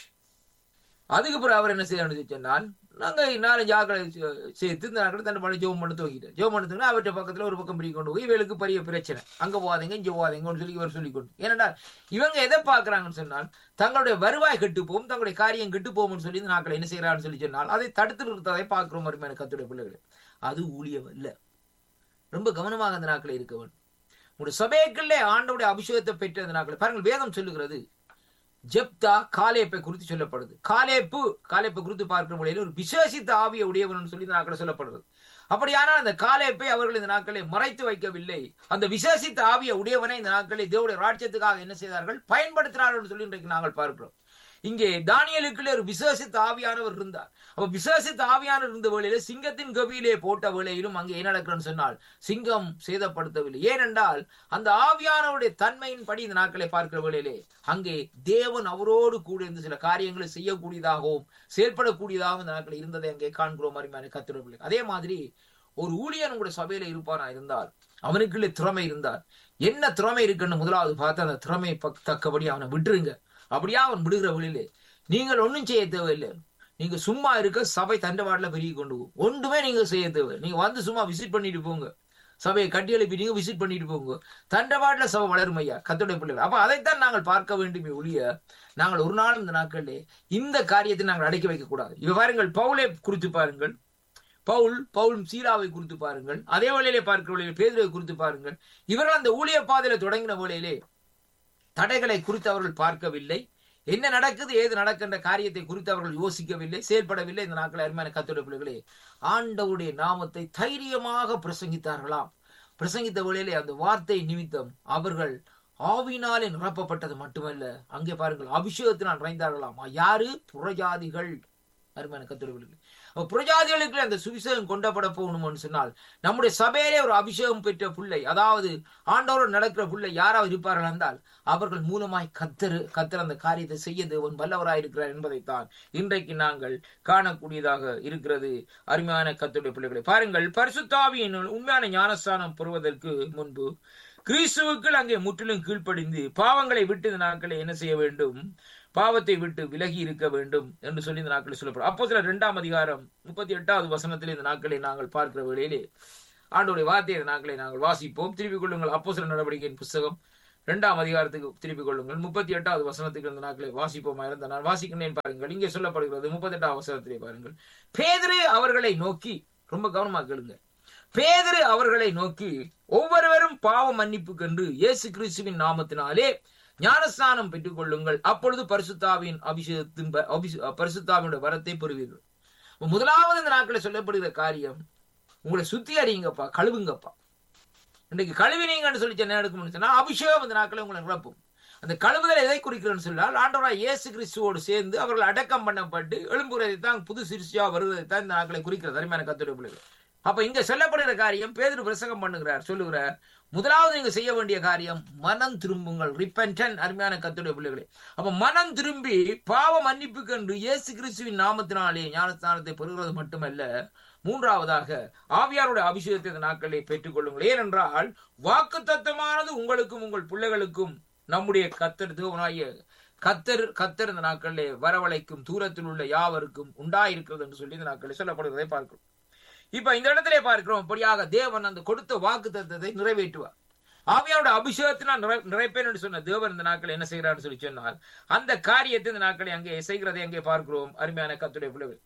அதுக்கு பிறகு அவர் என்ன செய்யணும்னு சொன்னால் நாங்க நாலஞ்சு ஆக்களை சேர்த்து இந்த நாட்கள் தண்டை பண்ணி ஜோம் பண்ணி துவக்கிட்டேன் ஜோம் பண்ணி அவர்கிட்ட பக்கத்துல ஒரு பக்கம் பிரிக்க கொண்டு போய் இவளுக்கு பெரிய பிரச்சனை அங்க போகாதீங்க இங்க போகாதீங்கன்னு சொல்லி இவர் சொல்லி கொண்டு ஏன்னா இவங்க எதை பாக்குறாங்கன்னு சொன்னால் தங்களுடைய வருவாய் கெட்டு போகும் தங்களுடைய காரியம் கெட்டு போகும்னு சொல்லி இந்த நாட்களை என்ன செய்யறான்னு சொல்லி சொன்னால் அதை தடுத்து நிறுத்ததை பார்க்கிறோம் மருமையான கத்துடைய பிள்ளைகள் அது ஊழியம் இல்ல ரொம்ப கவனமாக அந்த நாட்களை இருக்க வேண்டும் உங்களுடைய சபைக்குள்ளே ஆண்டவுடைய அபிஷேகத்தை பெற்ற அந்த நாட்களை பாருங்கள் வேதம் சொல்லுகிறது ஜெப்தா காலேப்பை குறித்து சொல்லப்படுது காலேப்பு காலேப்பை குறித்து பார்க்கிற முறையில் ஒரு விசேஷித்த ஆவிய உடையவன் சொல்லி இந்த நாட்கள் சொல்லப்படுறது அப்படியானால் அந்த காலேப்பை அவர்கள் இந்த நாட்களை மறைத்து வைக்கவில்லை அந்த விசேஷித்த ஆவிய உடையவனை இந்த நாட்களை தேவடைய ராட்சியத்துக்காக என்ன செய்தார்கள் பயன்படுத்தினார்கள் சொல்லி இன்றைக்கு நாங்கள் பார்க்கிறோம் இங்கே தானியலுக்குள்ளே ஒரு விசேஷித்த ஆவியானவர் இருந்தார் அப்ப விசேஷித்த ஆவியானவர் இருந்த வேளையில சிங்கத்தின் கவியிலே போட்ட வேளையிலும் அங்கே என்ன நடக்கிறன்னு சொன்னால் சிங்கம் சேதப்படுத்தவில்லை ஏனென்றால் அந்த ஆவியானவருடைய தன்மையின் படி இந்த நாட்களை பார்க்கிற வேளையிலே அங்கே தேவன் அவரோடு கூட இருந்து சில காரியங்களை செய்யக்கூடியதாகவும் செயல்படக்கூடியதாகவும் இந்த நாட்கள் இருந்ததை அங்கே காண்கிறோம் அருமையான கத்திரவில்லை அதே மாதிரி ஒரு ஊழியன் உங்களுடைய சபையில இருப்பானா இருந்தால் அவனுக்குள்ளே திறமை இருந்தால் என்ன திறமை இருக்குன்னு முதலாவது பார்த்து அந்த திறமை தக்கபடி அவனை விட்டுருங்க அப்படியா அவன் விடுகிற வழியிலே நீங்கள் ஒன்றும் செய்ய தேவையில்லை நீங்க சும்மா இருக்க சபை தண்டவாடல பெருகி கொண்டு போகும் ஒன்றுமே நீங்க செய்ய தேவை நீங்க வந்து சும்மா விசிட் பண்ணிட்டு போங்க சபையை கட்டி எழுப்பி நீங்க விசிட் பண்ணிட்டு போங்க தண்டவாடல சபை வளரும் ஐயா கத்துடைய பிள்ளைகள் அப்ப அதைத்தான் நாங்கள் பார்க்க வேண்டுமே ஒழிய நாங்கள் ஒரு நாள் இந்த நாட்களிலே இந்த காரியத்தை நாங்கள் அடக்கி வைக்க கூடாது இவ பாருங்கள் பவுலை குறித்து பாருங்கள் பவுல் பவுல் சீராவை குறித்து பாருங்கள் அதே வேளையிலே பார்க்கிற வேளையிலே பேதுரை குறித்து பாருங்கள் இவர்கள் அந்த ஊழிய பாதையில தொடங்கின வேளையிலே தடைகளை குறித்து அவர்கள் பார்க்கவில்லை என்ன நடக்குது ஏது நடக்கின்ற காரியத்தை குறித்து அவர்கள் யோசிக்கவில்லை செயல்படவில்லை இந்த நாட்கள் அருமையான கத்தோட பிள்ளைகளே ஆண்டவுடைய நாமத்தை தைரியமாக பிரசங்கித்தார்களாம் பிரசங்கித்த வேளையிலே அந்த வார்த்தை நிமித்தம் அவர்கள் ஆவினாலே நிரப்பப்பட்டது மட்டுமல்ல அங்கே பாருங்கள் அபிஷேகத்தினால் நிறைந்தார்களாம் யாரு புறஜாதிகள் அருமையான கத்தோட பிள்ளைகளே புரஜாதிகளுக்கு அந்த சுவிசேகம் கொண்டப்பட போகணும்னு சொன்னால் நம்முடைய சபையிலே ஒரு அபிஷேகம் பெற்ற பிள்ளை அதாவது ஆண்டவரோடு நடக்கிற பிள்ளை யாராவது இருப்பார்கள் என்றால் அவர்கள் மூலமாய் கத்தரு கத்தர் அந்த காரியத்தை செய்ய தேவன் வல்லவராய் இருக்கிறார் என்பதைத்தான் இன்றைக்கு நாங்கள் காணக்கூடியதாக இருக்கிறது அருமையான கத்துடைய பிள்ளைகளை பாருங்கள் பரிசுத்தாவியின் உண்மையான ஞானஸ்தானம் பெறுவதற்கு முன்பு கிறிஸ்துவுக்குள் அங்கே முற்றிலும் கீழ்ப்படிந்து பாவங்களை விட்டு நாட்களை என்ன செய்ய வேண்டும் பாவத்தை விட்டு விலகி இருக்க வேண்டும் என்று சொல்லி இந்த நாட்களில் சொல்லப்படும் அப்போ சில இரண்டாம் அதிகாரம் முப்பத்தி எட்டாவது வசனத்தில் இந்த நாட்களை நாங்கள் பார்க்கிற வேளையிலே ஆண்டோடைய வார்த்தையை இந்த நாட்களை நாங்கள் வாசிப்போம் திருப்பிக் கொள்ளுங்கள் அப்போ சில நடவடிக்கையின் புஸ்தகம் இரண்டாம் அதிகாரத்துக்கு திருப்பிக் கொள்ளுங்கள் முப்பத்தி எட்டாவது வசனத்துக்கு இந்த நாட்களை வாசிப்போமா இருந்த நான் வாசிக்கிறேன் பாருங்கள் இங்கே சொல்லப்படுகிறது முப்பத்தி எட்டாவது வசனத்திலே பாருங்கள் பேதரு அவர்களை நோக்கி ரொம்ப கவனமா கேளுங்க பேதரு அவர்களை நோக்கி ஒவ்வொருவரும் பாவ மன்னிப்பு கண்டு இயேசு கிறிஸ்துவின் நாமத்தினாலே ஞானஸ்நானம் பெற்றுக் கொள்ளுங்கள் அப்பொழுது பரிசுத்தாவின் அபிஷேகத்தின் ப- அபிஷே- பரிசுத்தாவினுடைய வரத்தை பெறுவீர்கள் முதலாவது இந்த நாட்களில் சொல்லப்படுகிற காரியம் உங்களை சுத்தி அறியுங்கப்பா கழுவுங்கப்பா இன்னைக்கு கழுவினீங்கன்னு சொல்லி என்ன எடுக்கணும்னு சொன்னா அபிஷேகம் இந்த நாட்களை உங்களை நிரப்பும் அந்த கழுவுதல் எதை குறிக்கிறேன்னு சொன்னால் ஆண்டவராய் இயேசு கிறிஸ்துவோடு சேர்ந்து அவர்கள் அடக்கம் பண்ணப்பட்டு எழும்புறதை தான் புது சிறுசியா வருவதை தான் இந்த நாட்களை குறிக்கிறது அருமையான கத்துடைய பிள்ளைகள் அப்ப இங்க சொல்லப்படுகிற காரியம் பேதுரு பிரசங்கம் பண்ணுகிறார் சொல்லுகிறார் முதலாவது நீங்க செய்ய வேண்டிய காரியம் மனம் திரும்புங்கள் ரிப்பன்டன் அருமையான கத்துடைய பிள்ளைகளே அப்ப மனம் திரும்பி பாவ மன்னிப்பு கண்டு இயேசு கிறிஸ்துவின் நாமத்தினாலே ஞானஸ்தானத்தை பெறுகிறது மட்டுமல்ல மூன்றாவதாக ஆவியாருடைய அபிஷேகத்தை இந்த நாட்களிலே பெற்றுக் கொள்ளுங்கள் ஏனென்றால் வாக்கு தத்தமானது உங்களுக்கும் உங்கள் பிள்ளைகளுக்கும் நம்முடைய கத்தர் தேவனாகிய கத்தர் கத்தர் இந்த நாட்களிலே வரவழைக்கும் தூரத்தில் உள்ள யாவருக்கும் உண்டாயிருக்கிறது என்று சொல்லி இந்த நாட்களில் சொல்லப்படுவதை பார்க்கிறோம் இப்ப இந்த இடத்திலே பார்க்கிறோம் அப்படியாக தேவன் அந்த கொடுத்த வாக்கு தத்தத்தை நிறைவேற்றுவார் ஆவியாரோட அபிஷேகத்தினால் நிறை நிறைப்பேன் என்று சொன்ன தேவன் இந்த நாட்கள் என்ன செய்கிறார்னு சொல்லி சொன்னால் அந்த காரியத்தை இந்த நாட்களை அங்கே செய்கிறதை அங்கே பார்க்கிறோம் அருமையான கத்துடைய பிள்ளைகள்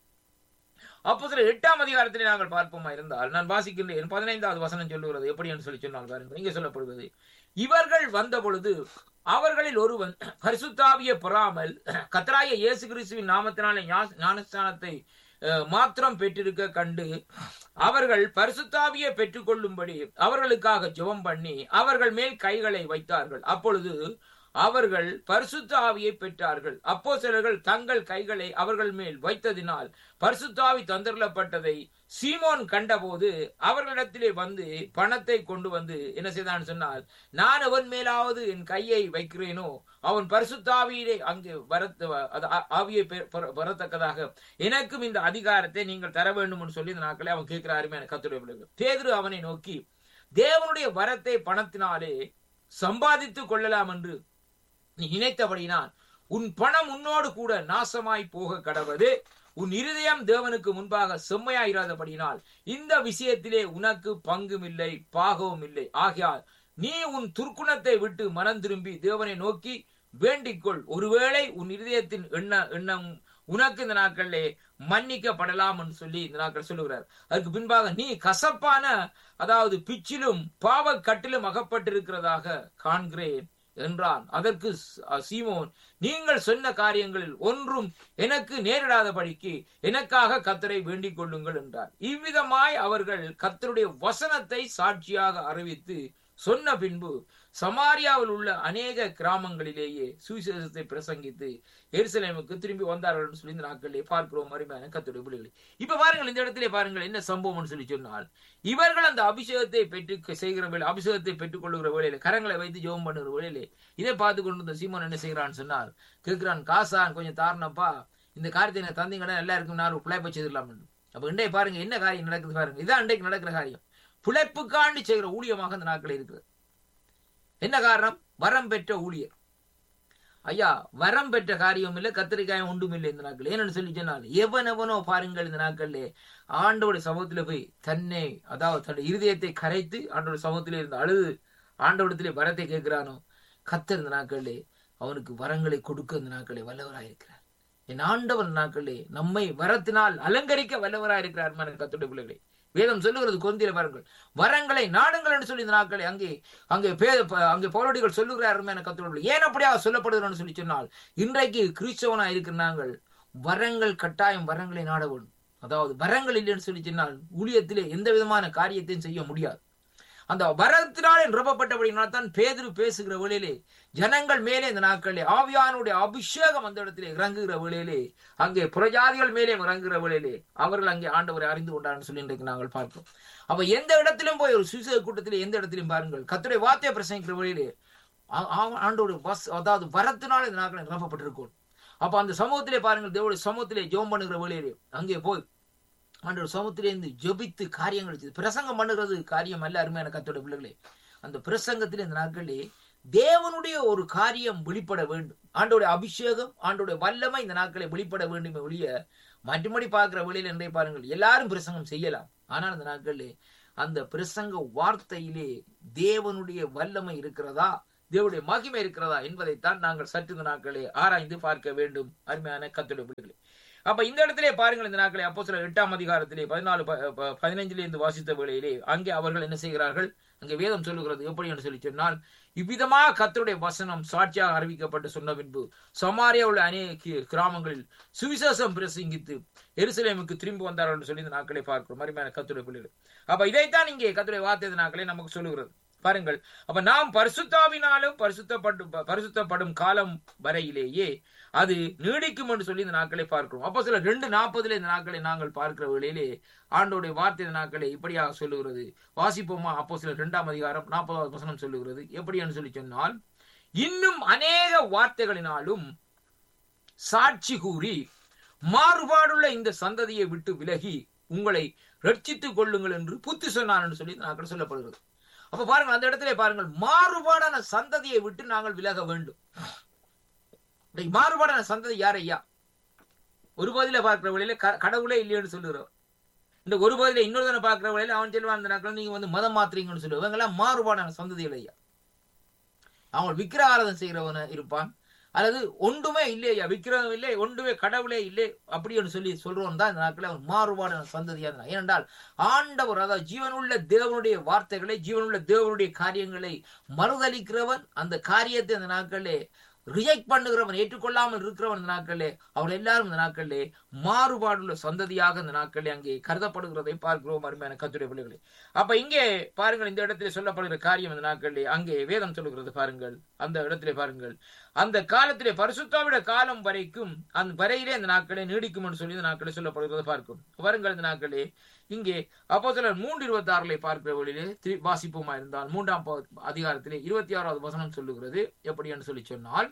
அப்போ சில எட்டாம் அதிகாரத்திலே நாங்கள் பார்ப்போமா இருந்தால் நான் வாசிக்கின்றேன் பதினைந்தாவது வசனம் சொல்லுகிறது எப்படி என்று சொல்லி சொன்னால் பாருங்கள் இங்கே சொல்லப்படுவது இவர்கள் வந்த பொழுது அவர்களில் ஒருவன் பரிசுத்தாவிய பெறாமல் கத்தராய இயேசு கிறிஸ்துவின் நாமத்தினாலே ஞா- ஞானஸ்தானத்தை அஹ், மாத்திரம் பெற்றிருக்க கண்டு அவர்கள் பரிசுத்தாவியை பெற்றுக்கொள்ளும்படி அவர்களுக்காக ஜெபம் பண்ணி அவர்கள் மேல் கைகளை வைத்தார்கள் அப்பொழுது அவர்கள் பரிசுத்த ஆவியை பெற்றார்கள் அப்போ சிலர்கள் தங்கள் கைகளை அவர்கள் மேல் வைத்ததினால் பரிசுத்தாவி தந்தரப்பட்டதை சீமோன் கண்டபோது அவர்களிடத்திலே வந்து பணத்தை கொண்டு வந்து என்ன செய்தான் சொன்னால் நான் அவன் மேலாவது என் கையை வைக்கிறேனோ அவன் பரிசுத்தாவியிலே அங்கு வரத்த அது ஆ- ஆவியை பெ- பெற- வரத்தக்கதாக எனக்கும் இந்த அதிகாரத்தை நீங்கள் தர வேண்டும் என்று சொல்லி இந்த நாட்களே அவன் கேட்கிறாருமே எனக்கு கத்துடைய பிள்ளைகள் பேதுரு அவனை நோக்கி தேவனுடைய வரத்தை பணத்தினாலே சம்பாதித்துக் கொள்ளலாம் என்று நீ நினைத்தபடினால் உன் பணம் உன்னோடு கூட நாசமாய் போக கடவது உன் இருதயம் தேவனுக்கு முன்பாக செம்மையாயிராதபடினால் இந்த விஷயத்திலே உனக்கு பங்கும் இல்லை பாகவும் இல்லை ஆகையால் நீ உன் துர்க்குணத்தை விட்டு மனம் திரும்பி தேவனை நோக்கி வேண்டிக்கொள் ஒருவேளை உன் இருதயத்தின் எண்ண எண்ணம் உனக்கு இந்த நாட்களிலே மன்னிக்கப்படலாம் என்று சொல்லி இந்த நாட்கள் சொல்லுகிறார் அதுக்கு பின்பாக நீ கசப்பான அதாவது பிச்சிலும் பாவ கட்டிலும் அகப்பட்டிருக்கிறதாக காண்கிறேன் என்றான் அதற்கு ஸ்- சீமோன் நீங்கள் சொன்ன காரியங்களில் ஒன்றும் எனக்கு நேரிடாதபடிக்கு எனக்காக கத்தரை வேண்டிக் கொள்ளுங்கள் என்றார் இவ்விதமாய் அவர்கள் கத்தருடைய வசனத்தை சாட்சியாக அறிவித்து சொன்ன பின்பு சமாரியாவில் உள்ள அநேக கிராமங்களிலேயே சுவிசேஷத்தை பிரசங்கித்து எருசலேமுக்கு திரும்பி வந்தார்கள் என்று சொல்லி இந்த நாட்களிலே பார்க்கிறோம் அருமையான கத்துடைய பிள்ளைகளை இப்ப பாருங்கள் இந்த இடத்திலே பாருங்கள் என்ன சம்பவம்னு சொல்லி சொன்னால் இவர்கள் அந்த அபிஷேகத்தை பெற்று செய்கிற வேலை அபிஷேகத்தை பெற்றுக் கொள்ளுகிற வேலையில கரங்களை வைத்து ஜெபம் பண்ணுகிற வேலையிலே இதை பார்த்து கொண்டு இருந்த சீமோன் என்ன செய்கிறான்னு சொன்னார் கேட்கிறான் காசான் கொஞ்சம் தாரணப்பா இந்த காரியத்தை எனக்கு தந்தீங்கன்னா நல்லா இருக்கும் நான் பிழைப்ப செய்திடலாம் அப்ப இன்றைய பாருங்க என்ன காரியம் நடக்குது பாருங்க இதான் இன்றைக்கு நடக்கிற காரியம் பிழைப்புக்காண்டி செய்கிற ஊழியமாக இந்த நாட்கள் இருக்குது என்ன காரணம் வரம் பெற்ற ஊழியர் ஐயா வரம் பெற்ற காரியம் இல்லை கத்திரிக்காயம் ஒன்றும் இல்லை இந்த நாட்கள் ஏன்னு சொல்லி சொன்னால் எவன் எவனோ பாருங்கள் இந்த நாட்கள்ல ஆண்டோட சமூகத்துல போய் தன்னை அதாவது தன்னுடைய இருதயத்தை கரைத்து ஆண்டோட சமூகத்திலே இருந்து அழுது ஆண்டவடத்திலே வரத்தை கேட்கிறானோ கத்தர் இந்த நாட்களே அவனுக்கு வரங்களை கொடுக்க இந்த நாட்களே வல்லவராயிருக்கிறார் என் ஆண்டவன் நாட்களே நம்மை வரத்தினால் அலங்கரிக்க வல்லவராயிருக்கிறார் கத்துடைய பிள்ளைகளே வேதம் சொல்லுகிறது கொந்தில பாருங்கள் வரங்களை நாடுங்கள் என்று சொல்லி இந்த நாட்களை அங்கே அங்கே பே ப- அங்கே பௌரடிகள் சொல்லுகிறார்கள் என கத்துடைய ஏன் அப்படியாக சொல்லப்படுகிறோம்னு சொல்லி சொன்னால் இன்றைக்கு கிறிஸ்தவனா இருக்கிற நாங்கள் வரங்கள் கட்டாயம் வரங்களை நாட வேண்டும் அதாவது வரங்கள் இல்லைன்னு சொல்லி சொன்னால் ஊழியத்திலே எந்த விதமான காரியத்தையும் செய்ய முடியாது அந்த வரத்தினாலே நிரப்பப்பட்டபடினால் தான் பேதுரு பேசுகிற வேளையிலே ஜனங்கள் மேலே இந்த நாட்களிலே ஆவியானுடைய அபிஷேகம் அந்த இடத்திலே இறங்குகிற வேளையிலே அங்கே புறஜாதிகள் மேலே இறங்குகிற வேளையிலே அவர்கள் அங்கே ஆண்டவரை அறிந்து கொண்டார்னு சொல்லி இன்றைக்கு நாங்கள் பார்க்கிறோம் அப்ப எந்த இடத்திலும் போய் ஒரு சுவிசேஷ கூட்டத்திலே எந்த இடத்திலும் பாருங்கள் கத்துடைய வார்த்தையை பிரசங்கிக்கிற வேளையிலே ஆ- ஆ- ஆண்டோட பஸ் அதாவது வரத்தினாலே இந்த நாட்களை நிரப்பப்பட்டிருக்கும் அப்ப அந்த சமூகத்திலே பாருங்கள் தேவடைய சமூகத்திலே ஜெபம் பண்ணுகிற வேளையிலே அங்கே போய் ஆண்டவர் சமூகத்திலிருந்து ஜெபித்து காரியங்கள் செய்து பிரசங்கம் பண்ணுகிறது காரியம் அல்ல அருமையான கத்தோட பிள்ளைகளே அந்த பிரசங்கத்தில் இந்த நாட்களிலே தேவனுடைய ஒரு காரியம் வெளிப்பட வேண்டும் ஆண்டோடைய அபிஷேகம் ஆண்டோடைய வல்லமை இந்த நாட்களை வெளிப்பட வேண்டும் ஒழிய மற்றபடி பார்க்கிற வழியில் என்றே பாருங்கள் எல்லாரும் பிரசங்கம் செய்யலாம் ஆனால் அந்த நாட்களிலே அந்த பிரசங்க வார்த்தையிலே தேவனுடைய வல்லமை இருக்கிறதா தேவனுடைய மகிமை இருக்கிறதா என்பதைத்தான் நாங்கள் சற்று இந்த நாட்களே ஆராய்ந்து பார்க்க வேண்டும் அருமையான கத்துடைய பிள்ளைகளே அப்ப இந்த இடத்திலே பாருங்கள் இந்த நாட்களே அப்போ சில எட்டாம் அதிகாரத்திலே பதினாலு பதினைஞ்சிலே இருந்து வாசித்த வேளையிலே அங்கே அவர்கள் என்ன செய்கிறார்கள் அங்கே வேதம் சொல்லுகிறது எப்படி என்று சொல்லி சொன்னால் இவ்விதமாக கத்தருடைய வசனம் சாட்சியாக அறிவிக்கப்பட்டு சொன்ன பின்பு சமாரியா உள்ள அநேக கிராமங்களில் சுவிசேஷம் பிரசங்கித்து எருசலேமுக்கு திரும்பி வந்தார்கள் என்று சொல்லி இந்த நாட்களை பார்க்கிறோம் அருமையான கத்துடைய பிள்ளைகள் அப்ப இதைத்தான் இங்கே கத்துடைய வார்த்தை நாட்களே நமக்கு சொல்லுகிறது பாருங்கள் அப்ப நாம் பரிசுத்தாவினாலும் பரிசுத்தப்படும் பரிசுத்தப்படும் காலம் வரையிலேயே அது நீடிக்கும் என்று சொல்லி இந்த நாட்களை பார்க்கிறோம் அப்போ சில ரெண்டு நாற்பதுல இந்த நாட்களை நாங்கள் பார்க்கிற வேளையிலே ஆண்டோடைய வார்த்தை இந்த நாட்களை இப்படியாக சொல்லுகிறது வாசிப்போமா அப்போ சில இரண்டாம் அதிகாரம் நாற்பதாவது வசனம் சொல்லுகிறது எப்படி என்று சொல்லி சொன்னால் இன்னும் அநேக வார்த்தைகளினாலும் சாட்சி கூறி மாறுபாடுள்ள இந்த சந்ததியை விட்டு விலகி உங்களை ரட்சித்துக் கொள்ளுங்கள் என்று புத்தி சொன்னார் என்று சொல்லி நாட்கள் சொல்லப்படுகிறது அப்ப பாருங்கள் அந்த இடத்துல பாருங்கள் மாறுபாடான சந்ததியை விட்டு நாங்கள் விலக வேண்டும் மாறுபாடான சந்ததி யார் ஐயா ஒரு பகுதியில பார்க்கிற வழியில கடவுளே இல்லைன்னு சொல்லுகிறோம் இந்த ஒரு பகுதியில இன்னொரு பார்க்கிற வழியில அவன் சொல்லுவான் அந்த நாட்கள் நீங்க வந்து மதம் மாத்திரீங்கன்னு சொல்லுவாங்க இவங்க எல்லாம் மாறுபாடான சந்ததிகள் ஐயா அவன் விக்கிரகாரதம் செய்கிறவன இருப்பான் அல்லது ஒன்றுமே இல்லையா விக்கிரகம் இல்லை ஒன்றுமே கடவுளே இல்லை அப்படின்னு சொல்லி சொல்றோம் தான் இந்த நாட்களில் அவன் மாறுபாடான சந்ததியா இருந்தான் ஏனென்றால் ஆண்டவர் அதாவது ஜீவனுள்ள தேவனுடைய வார்த்தைகளை ஜீவனுள்ள தேவனுடைய காரியங்களை மறுதளிக்கிறவன் அந்த காரியத்தை இந்த நாட்களிலே ரிஜெக்ட் பண்ணுகிறவன் ஏற்றுக்கொள்ளாமல் இருக்கிறவன் இந்த நாட்களிலே அவர்கள் எல்லாரும் இந்த நாட்களிலே மாறுபாடுள்ள சந்ததியாக இந்த நாட்களிலே அங்கே கருதப்படுகிறதை பார்க்கிறோம் அருமையான கத்துரை பிள்ளைகளே அப்ப இங்கே பாருங்கள் இந்த இடத்துல சொல்லப்படுகிற காரியம் இந்த நாட்களிலே அங்கே வேதம் சொல்லுகிறது பாருங்கள் அந்த இடத்திலே பாருங்கள் அந்த காலத்திலே பரிசுத்தாவிட காலம் வரைக்கும் அந்த வரையிலே இந்த நாட்களே நீடிக்கும் என்று சொல்லி இந்த நாட்களே சொல்லப்படுகிறது பார்க்கும் வருங்கள் இந்த நாட்களே இங்கே அப்போ சிலர் மூன்று இருபத்தி ஆறுல பார்க்கிற வழியிலே திரு வாசிப்புமா இருந்தால் மூன்றாம் அதிகாரத்திலே இருபத்தி ஆறாவது வசனம் சொல்லுகிறது எப்படி என்று சொல்லி சொன்னால்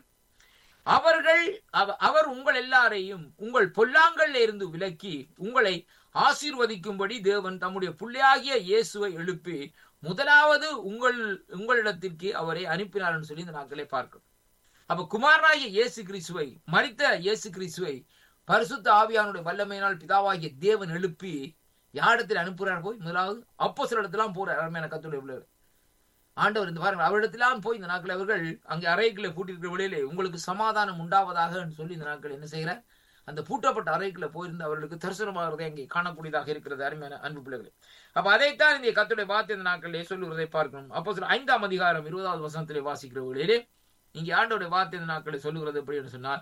அவர்கள் அவர் உங்கள் எல்லாரையும் உங்கள் பொல்லாங்கல்ல இருந்து விலக்கி உங்களை ஆசீர்வதிக்கும்படி தேவன் தம்முடைய பிள்ளையாகிய இயேசுவை எழுப்பி முதலாவது உங்கள் உங்களிடத்திற்கு அவரை அனுப்பினார் என்று சொல்லி இந்த நாட்களே பார்க்கிறோம் அப்ப குமாரனாகிய இயேசு கிறிஸ்துவை மறித்த இயேசு கிறிஸ்துவை பரிசுத்த ஆவியானுடைய வல்லமையினால் பிதாவாகிய தேவன் எழுப்பி யாரிடத்தில் அனுப்புறார் போய் முதலாவது அப்போ சில இடத்துலாம் போறார் அருமையான கத்துடைய பிள்ளைகள் ஆண்டவர் இந்த பாருங்கள் அவரிடத்திலாம் போய் இந்த நாட்கள் அவர்கள் அங்கே அறைக்குள்ள பூட்டிருக்கிற வழியிலே உங்களுக்கு சமாதானம் உண்டாவதாக சொல்லி இந்த நாட்கள் என்ன செய்கிறார் அந்த பூட்டப்பட்ட அறைக்குள்ள போயிருந்து அவர்களுக்கு தரிசனமாகிறதை அங்கே காணக்கூடியதாக இருக்கிறது அருமையான அன்பு பிள்ளைகள் அப்ப அதைத்தான் இந்த கத்துடைய வார்த்தை இந்த நாட்களிலே சொல்லுவதை பார்க்கணும் அப்போ சில ஐந்தாம் அதிகாரம் இருபதாவது வசனத்திலே வாசிக்கிற வழியிலே இங்கே ஆண்டோடைய வார்த்தை இந்த நாட்களை சொல்லுகிறது எப்படி என்று சொன்னார்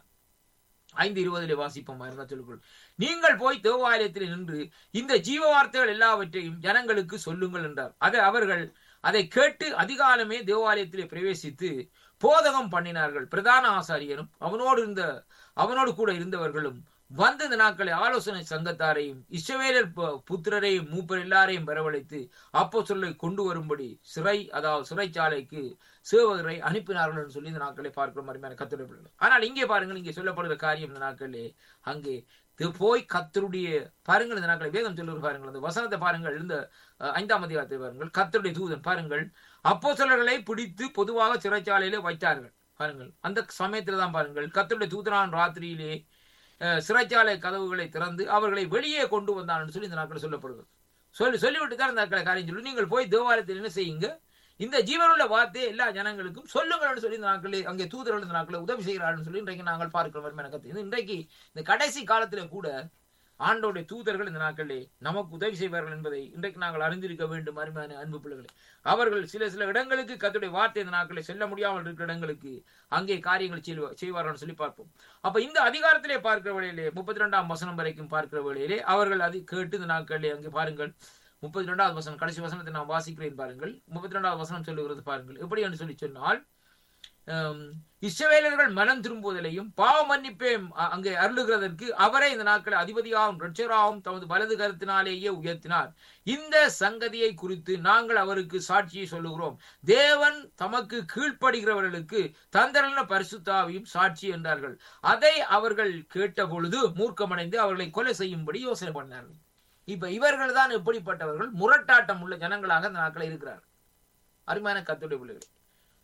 ஐந்து இருபதிலே வாசிப்போமா இருந்தா சொல்லுங்கள் நீங்கள் போய் தேவாலயத்தில் நின்று இந்த ஜீவ வார்த்தைகள் எல்லாவற்றையும் ஜனங்களுக்கு சொல்லுங்கள் என்றார் அதை அவர்கள் அதை கேட்டு அதிகாலமே தேவாலயத்திலே பிரவேசித்து போதகம் பண்ணினார்கள் பிரதான ஆசாரியரும் அவனோடு இருந்த அவனோடு கூட இருந்தவர்களும் வந்த இந்த நாட்களை ஆலோசனை சங்கத்தாரையும் இஸ்ரவேலர் புத்திரரையும் மூப்பர் எல்லாரையும் வரவழைத்து அப்போ சொல்லை கொண்டு வரும்படி சிறை அதாவது சிறைச்சாலைக்கு சேவகரை அனுப்பினார்கள் என்று சொல்லி இந்த நாட்களை பார்க்கிற மாதிரியான கத்துடைப்பிள்ளை ஆனால் இங்கே பாருங்கள் இங்கே சொல்லப்படுகிற காரியம் இந்த நாட்களே அங்கே போய் கத்தருடைய பாருங்கள் இந்த நாட்களை வேதம் சொல்லுவது பாருங்கள் அந்த வசனத்தை பாருங்கள் இந்த ஐந்தாம் அதிகாரத்தை பாருங்கள் கத்தருடைய தூதன் பாருங்கள் அப்போ சிலர்களை பிடித்து பொதுவாக சிறைச்சாலையில வைத்தார்கள் பாருங்கள் அந்த சமயத்துல தான் பாருங்கள் கத்தருடைய தூதனான் ராத்திரியிலே சிறைச்சாலை கதவுகளை திறந்து அவர்களை வெளியே கொண்டு வந்தான் சொல்லி இந்த நாட்கள் சொல்லப்படுகிறது சொல்லி சொல்லிவிட்டு தான் இந்த நாட்களை காரியம் சொல்லி நீங்கள் போய் தேவாலயத்தில் என்ன செய்யுங்க இந்த ஜீவனுள்ள வார்த்தையை எல்லா ஜனங்களுக்கும் சொல்லுங்கள் சொல்லி இந்த நாட்களில் அங்கே தூதர்கள் இந்த நாட்களில் உதவி செய்கிறார்கள் சொல்லி இன்றைக்கு நாங்கள் பார்க்கிறோம் எனக்கு இன்றைக்கு இந்த கடைசி காலத்திலே கூட ஆண்டோடைய தூதர்கள் இந்த நாட்களிலே நமக்கு உதவி செய்வார்கள் என்பதை இன்றைக்கு நாங்கள் அறிந்திருக்க வேண்டும் அருமையான அன்பு பிள்ளைகளை அவர்கள் சில சில இடங்களுக்கு கத்துடைய வார்த்தை இந்த நாட்களை செல்ல முடியாமல் இருக்கிற இடங்களுக்கு அங்கே காரியங்கள் செய்வார்கள் சொல்லி பார்ப்போம் அப்ப இந்த அதிகாரத்திலே பார்க்கிற வழியிலே முப்பத்தி ரெண்டாம் வசனம் வரைக்கும் பார்க்கிற வழியிலே அவர்கள் அது கேட்டு இந்த நாட்களிலே அங்கே பாருங்கள் முப்பத்தி ரெண்டாவது வசனம் கடைசி வசனத்தை நான் வாசிக்கிறேன் பாருங்கள் முப்பத்தி ரெண்டாவது வசனம் சொல்லுகிறது பாருங்கள் எப்படி என்று சொல்லி சொன்னால் இஸ்ரவேலர்கள் மனம் திரும்புவதிலையும் பாவ மன்னிப்பே அங்கே அருளுகிறதற்கு அவரை இந்த நாட்கள் அதிபதியாகவும் ரட்சராகவும் தமது வலது கருத்தினாலேயே உயர்த்தினார் இந்த சங்கதியை குறித்து நாங்கள் அவருக்கு சாட்சியை சொல்லுகிறோம் தேவன் தமக்கு கீழ்ப்படுகிறவர்களுக்கு தந்தரன பரிசுத்தாவையும் சாட்சி என்றார்கள் அதை அவர்கள் கேட்ட பொழுது மூர்க்கமடைந்து அவர்களை கொலை செய்யும்படி யோசனை பண்ணார்கள் இப்ப இவர்கள் தான் எப்படிப்பட்டவர்கள் முரட்டாட்டம் உள்ள ஜனங்களாக இந்த நாட்கள் இருக்கிறார்கள் அருமையான கத்துடைய பிள்ளைகள்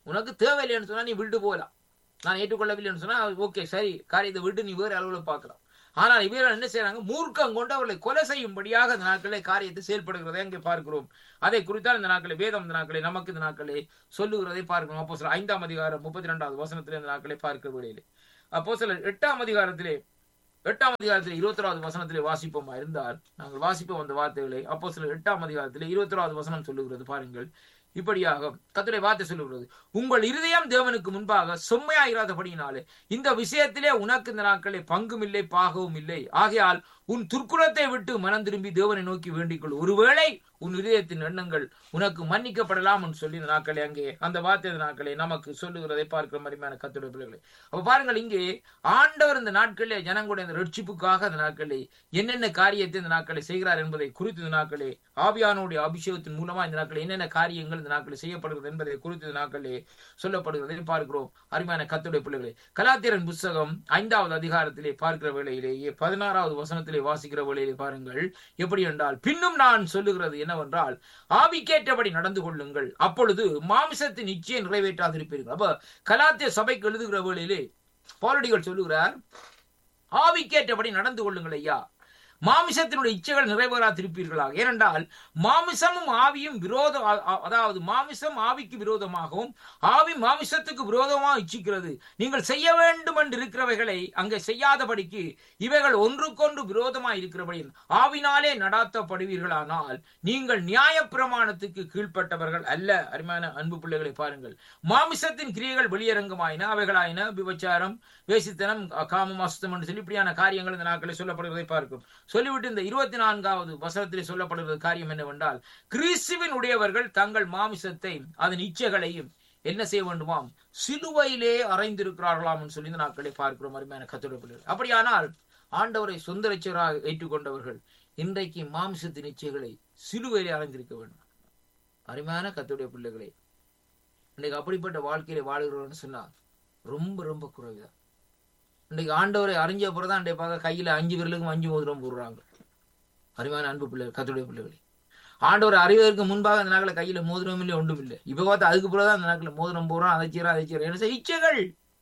உனக்கு தேவையில்லைன்னு சொன்னா நீ விட்டு போகலாம் நான் ஏற்றுக்கொள்ளவில்லைன்னு சொன்னா ஓகே சரி காரியத்தை விட்டு நீ வேறு அளவுல பார்க்கலாம் ஆனால் இவர்கள் என்ன செய்யறாங்க மூர்க்கம் கொண்டு அவர்களை கொலை செய்யும்படியாக இந்த நாட்களே காரியத்தை செயல்படுகிறதை அங்கே பார்க்கிறோம் அதை குறித்தால் இந்த நாட்களை வேதம் இந்த நாட்களை நமக்கு இந்த நாட்களை சொல்லுகிறதை பார்க்கிறோம் அப்போ சில ஐந்தாம் அதிகாரம் முப்பத்தி ரெண்டாவது வசனத்திலே இந்த நாட்களை பார்க்க வேளையிலே அப்போ சில எட்டாம் அதிகாரத்திலே எட்டாம் அதிகாரத்தில் இருபத்தொராவது வசனத்திலே வாசிப்போமா இருந்தால் நாங்கள் வாசிப்போம் அந்த வார்த்தைகளை அப்போ சில எட்டாம் அதிகாரத்திலே இருபத்தொராவது வசனம் சொல்லுகிறது பாருங்கள் இப்படியாக கத்துடைய வார்த்தை சொல்லுகிறது உங்கள் இருதயம் தேவனுக்கு முன்பாக செம்மையாயிராதபடியினாலே இந்த விஷயத்திலே உனக்கு இந்த நாட்களே பங்கும் இல்லை பாகவும் இல்லை ஆகையால் உன் துர்க்குணத்தை விட்டு மனம் திரும்பி தேவனை நோக்கி வேண்டிக்கொள் ஒருவேளை உன் இதயத்தின் எண்ணங்கள் உனக்கு மன்னிக்கப்படலாம் என்று சொல்லி இந்த நாட்களே அங்கே அந்த வார்த்தை இந்த நாட்களே நமக்கு சொல்லுகிறதை பார்க்கிற மாதிரியான கத்துடைய பிள்ளைகளை அப்ப பாருங்கள் இங்கே ஆண்டவர் இந்த நாட்களிலே ஜனங்களுடைய இந்த ரட்சிப்புக்காக இந்த நாட்களே என்னென்ன காரியத்தை இந்த நாட்களை செய்கிறார் என்பதை குறித்து இந்த நாட்களே ஆவியானுடைய அபிஷேகத்தின் மூலமா இந்த நாட்களில் என்னென்ன காரியங்கள் இந்த நாட்களில் செய்யப்படுகிறது என்பதை குறித்து இந்த நாட்களே சொல்லப்படுகிறதை பார்க்கிறோம் அருமையான கத்துடைய பிள்ளைகளை கலாத்திரன் புஸ்தகம் ஐந்தாவது அதிகாரத்திலே பார்க்கிற வேளையிலேயே பதினாறாவது வசனத்திலே வாசிக்கிற வேளையிலே பாருங்கள் எப்படி என்றால் பின்னும் நான் சொல்லுகிறது என்னவென்றால் ஆவிக்கேற்றபடி நடந்து கொள்ளுங்கள் அப்பொழுது மாமிசத்தின் இச்சையை நிறைவேற்றாதிருப்பீர்கள் அப்ப கலாத்திய சபைக்கு எழுதுகிற வேளையிலே பாலடிகள் சொல்லுகிறார் ஆவிக்கேற்றபடி நடந்து கொள்ளுங்கள் ஐயா மாமிசத்தினுடைய இச்சைகள் நிறைவேறாதிருப்பீர்களாக ஏனென்றால் மாமிசமும் ஆவியும் விரோத அதாவது மாமிசம் ஆவிக்கு விரோதமாகவும் ஆவி மாமிசத்துக்கு விரோதமாக இச்சிக்கிறது நீங்கள் செய்ய வேண்டும் என்று இருக்கிறவைகளை அங்கே செய்யாதபடிக்கு இவைகள் ஒன்றுக்கொன்று விரோதமாக இருக்கிறபடி ஆவினாலே நடாத்தப்படுவீர்களானால் நீங்கள் நியாய பிரமாணத்துக்கு கீழ்ப்பட்டவர்கள் அல்ல அருமையான அன்பு பிள்ளைகளை பாருங்கள் மாமிசத்தின் கிரியைகள் வெளியரங்கமாயின அவைகளாயின விபச்சாரம் வேசித்தனம் காமம் அசுத்தம் என்று சொல்லி இப்படியான காரியங்கள் இந்த நாட்களை சொல்லப்படுவதை பார்க்கும் சொல்லிவிட்டு இந்த இருபத்தி நான்காவது வசனத்திலே சொல்லப்படுகிறது காரியம் என்னவென்றால் கிறிஸ்துவின் உடையவர்கள் தங்கள் மாமிசத்தை அதன் இச்சைகளையும் என்ன செய்ய வேண்டுமாம் சிலுவையிலே அறைந்திருக்கிறார்களாம் சொல்லி இந்த நாட்களை பார்க்கிறோம் அருமையான கத்துடைய பிள்ளைகள் அப்படியானால் ஆண்டவரை சொந்த ரட்சகராக ஏற்றுக்கொண்டவர்கள் இன்றைக்கு மாமிசத்தின் இச்சைகளை சிலுவையிலே அறைந்திருக்க வேண்டும் அருமையான கத்துடைய பிள்ளைகளே இன்றைக்கு அப்படிப்பட்ட வாழ்க்கையில வாழுகிறோம்னு சொன்னா ரொம்ப ரொம்ப குறைவுதான் இன்றைக்கு ஆண்டவரை அறிஞ்ச பிறதான் இன்றைய பார்க்க கையில அஞ்சு விரலுக்கும் அஞ்சு மோதிரம் போடுறாங்க அறிவான அன்பு பிள்ளை கத்துடைய பிள்ளைகளே ஆண்டவர் அறிவதற்கு முன்பாக அந்த நாக்கில் கையில மோதிரம் இல்லை ஒன்றும் இல்லை இப்ப பார்த்து அதுக்கு பிறகுதான் அந்த நாக்கில் மோதிரம் போடுறோம் அதை செய்யறோம் அதை செய்யறோம் என்ன செய்ய இச்சைகள்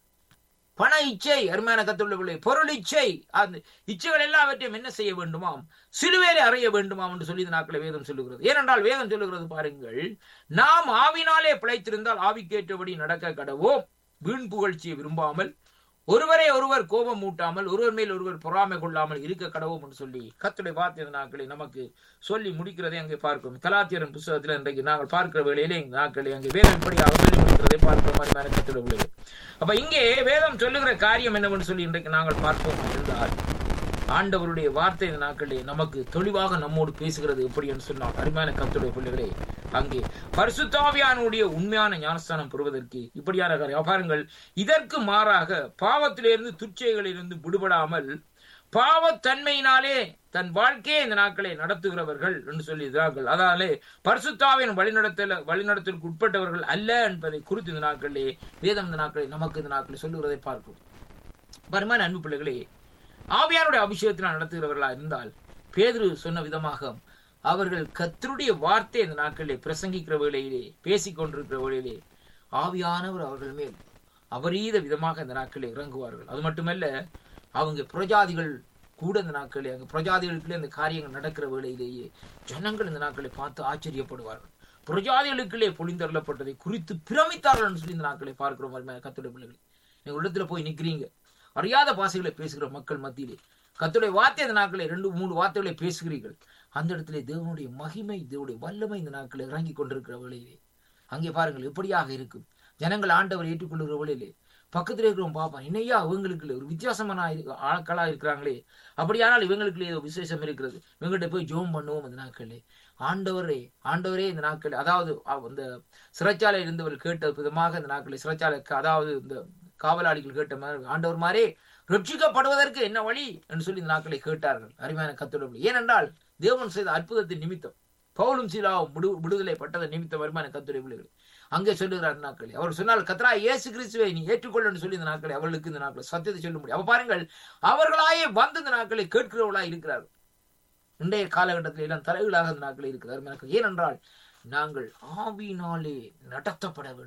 பண இச்சை அருமையான கத்துள்ள பிள்ளை பொருள் இச்சை அந்த இச்சைகள் எல்லாவற்றையும் என்ன செய்ய வேண்டுமாம் சிலுவேலை அறைய வேண்டுமாம் என்று சொல்லி இந்த நாட்களை வேதம் சொல்லுகிறது ஏனென்றால் வேதம் சொல்லுகிறது பாருங்கள் நாம் ஆவினாலே பிழைத்திருந்தால் ஆவிக்கேற்றபடி நடக்க கடவோம் வீண் புகழ்ச்சியை விரும்பாமல் ஒருவரை ஒருவர் கோபம் மூட்டாமல் ஒருவர் மேல் ஒருவர் பொறாமை கொள்ளாமல் இருக்க கடவோம் என்று சொல்லி கத்துடைய வார்த்தை நாட்களை நமக்கு சொல்லி முடிக்கிறதை அங்கே பார்க்கிறோம் கலாத்தியரன் புத்தகத்தில் இன்றைக்கு நாங்கள் பார்க்கிற வேளையிலே இந்த நாட்களை அங்கே வேதம் இப்படியாக சொல்லி முடிக்கிறதை பார்க்கிற மாதிரி கத்துடைய பிள்ளைகள் அப்ப இங்கே வேதம் சொல்லுகிற காரியம் என்னவென்று சொல்லி இன்றைக்கு நாங்கள் பார்ப்போம் இருந்தால் ஆண்டவருடைய வார்த்தை இந்த நாட்களே நமக்கு தெளிவாக நம்மோடு பேசுகிறது எப்படி என்று சொன்னால் அருமையான கத்துடைய பிள்ளைகளே அங்கே பரிசுத்தாவியானுடைய உண்மையான ஞானஸ்தானம் பெறுவதற்கு இப்படியான காரியம் பாருங்கள் இதற்கு மாறாக பாவத்திலிருந்து துச்சைகளிலிருந்து விடுபடாமல் பாவத்தன்மையினாலே தன் வாழ்க்கையை இந்த நாட்களை நடத்துகிறவர்கள் என்று சொல்லியிருக்கிறார்கள் அதனாலே பரிசுத்தாவின் வழிநடத்தல வழிநடத்தலுக்கு உட்பட்டவர்கள் அல்ல என்பதை குறித்து இந்த நாட்களிலே வேதம் இந்த நாட்களை நமக்கு இந்த நாட்களை சொல்லுகிறதை பார்க்கும் பருமான அன்பு பிள்ளைகளே ஆவியாருடைய அபிஷேகத்தினால் நடத்துகிறவர்களா இருந்தால் பேதுரு சொன்ன விதமாக அவர்கள் கத்தருடைய வார்த்தை இந்த நாட்களிலே பிரசங்கிக்கிற வேளையிலே பேசிக் கொண்டிருக்கிற வேளையிலே ஆவியானவர் அவர்கள் மேல் அபரீத விதமாக இந்த நாட்களில் இறங்குவார்கள் அது மட்டுமல்ல அவங்க புரஜாதிகள் கூட இந்த நாட்களே அங்க பிரஜாதிகளுக்குள்ளே அந்த காரியங்கள் நடக்கிற வேளையிலேயே ஜனங்கள் இந்த நாட்களை பார்த்து ஆச்சரியப்படுவார்கள் புரஜாதிகளுக்குள்ளே பொழிந்தரப்பட்டதை குறித்து பிரமித்தார்கள் சொல்லி இந்த நாட்களை பார்க்கிறோம் கத்துடைய பிள்ளைகள் நீங்க உள்ளத்துல போய் நிக்கிறீங்க அறியாத பாசைகளை பேசுகிற மக்கள் மத்தியிலே கத்துடைய வார்த்தை இந்த நாட்களை ரெண்டு மூணு வார்த்தைகளை பேசுகிறீர்கள் அந்த இடத்துல தேவனுடைய மகிமை தேவனுடைய வல்லமை இந்த நாட்களை இறங்கி கொண்டிருக்கிற வேளையிலே அங்கே பாருங்கள் எப்படியாக இருக்கும் ஜனங்கள் ஆண்டவர் ஏற்றுக்கொள்கிற வேளையிலே பக்கத்துல இருக்கிறவங்க பார்ப்பான் என்னையா இவங்களுக்கு ஒரு வித்தியாசமான ஆட்களா இருக்கிறாங்களே அப்படியானால் இவங்களுக்கு ஏதோ விசேஷம் இருக்கிறது இவங்ககிட்ட போய் ஜோம் பண்ணுவோம் அந்த நாட்களே ஆண்டவரே ஆண்டவரே இந்த நாட்கள் அதாவது அந்த சிறைச்சாலை இருந்தவர் கேட்ட விதமாக இந்த நாட்களை சிறைச்சாலை அதாவது இந்த காவலாளிகள் கேட்ட மாதிரி ஆண்டவர் மாதிரே ரட்சிக்கப்படுவதற்கு என்ன வழி என்று சொல்லி இந்த நாட்களை கேட்டார்கள் அருமையான கத்துடன் ஏனென்றால் தேவன் செய்த அற்புதத்தின் நிமித்தம் பவுலும் சீலாவும் விடு விடுதலை பட்டத நிமித்தம் வருமான கத்துரை பிள்ளைகள் அங்கே சொல்லுகிறார் நாட்களை அவர் சொன்னால் கத்ரா இயேசு கிறிஸ்துவை நீ ஏற்றுக்கொள்ளு சொல்லி இந்த நாட்களை அவர்களுக்கு இந்த நாட்களை சத்தியத்தை சொல்ல முடியும் அப்ப பாருங்கள் அவர்களாயே வந்து இந்த நாட்களை கேட்கிறவர்களா இருக்கிறார்கள் இன்றைய காலகட்டத்தில் எல்லாம் தலைகளாக இந்த நாட்களை இருக்கிறார் ஏனென்றால் நாங்கள் ஆவினாலே நடத்தப்பட வேண்டும்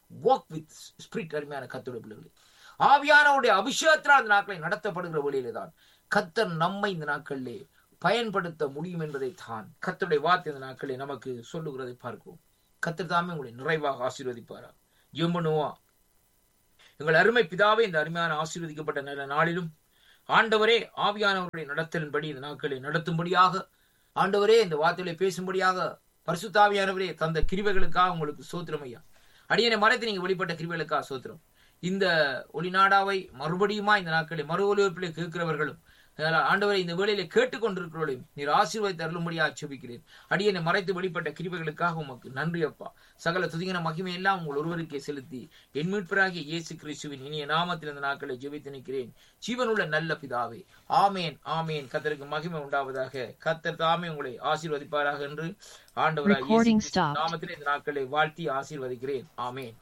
வாக் வித் ஸ்பிரிட் அருமையான கத்துடைய பிள்ளைகளே ஆவியானவருடைய அபிஷேகத்தினால் இந்த நாட்களை நடத்தப்படுகிற வழியிலே தான் கத்தர் நம்மை இந்த நாட்களிலே பயன்படுத்த முடியும் என்பதை தான் கத்தருடைய வார்த்தை இந்த நாட்களே நமக்கு சொல்லுகிறதை பார்க்கிறோம் கத்தர் தாமே உங்களை நிறைவாக ஆசீர்வதிப்பாரா ஜெம்பனுவா எங்கள் அருமை பிதாவே இந்த அருமையான ஆசீர்வதிக்கப்பட்ட நல்ல நாளிலும் ஆண்டவரே ஆவியானவருடைய நடத்தலின்படி இந்த நாட்களை நடத்தும்படியாக ஆண்டவரே இந்த வார்த்தைகளை பேசும்படியாக பரிசுத்தாவியானவரே தந்த கிருவைகளுக்காக உங்களுக்கு சோத்திரம் ஐயா அடியனை மறைத்து நீங்க வெளிப்பட்ட கிருவைகளுக்காக சோத்திரம் இந்த ஒளிநாடாவை மறுபடியுமா இந்த நாட்களை மறு ஒலிபரப்பிலே கேட்கிறவர்களும் அதனால் ஆண்டவரை இந்த வேளையில கேட்டுக்கொண்டிருக்கிறவர்களையும் நீர் ஆசீர்வாதத்தை அருளும்படியா ஆட்சேபிக்கிறேன் அடியனை மறைத்து வெளிப்பட்ட கிருபைகளுக்காக உமக்கு நன்றி அப்பா சகல துதிகன மகிமை எல்லாம் உங்கள் ஒருவருக்கே செலுத்தி என் மீட்பராகிய இயேசு கிறிஸ்துவின் இனிய நாமத்தில் இந்த நாட்களை ஜெபித்து நிற்கிறேன் ஜீவனுள்ள நல்ல பிதாவே ஆமேன் ஆமேன் கத்தருக்கு மகிமை உண்டாவதாக கத்தர் தாமே உங்களை ஆசீர்வதிப்பாராக என்று ஆண்டவராக இயேசு Recording கிறிஸ்துவின் stopped. நாமத்தில் இந்த நாட்களை வாழ்த்தி ஆசீர்வதிக்கிறேன் ஆமேன்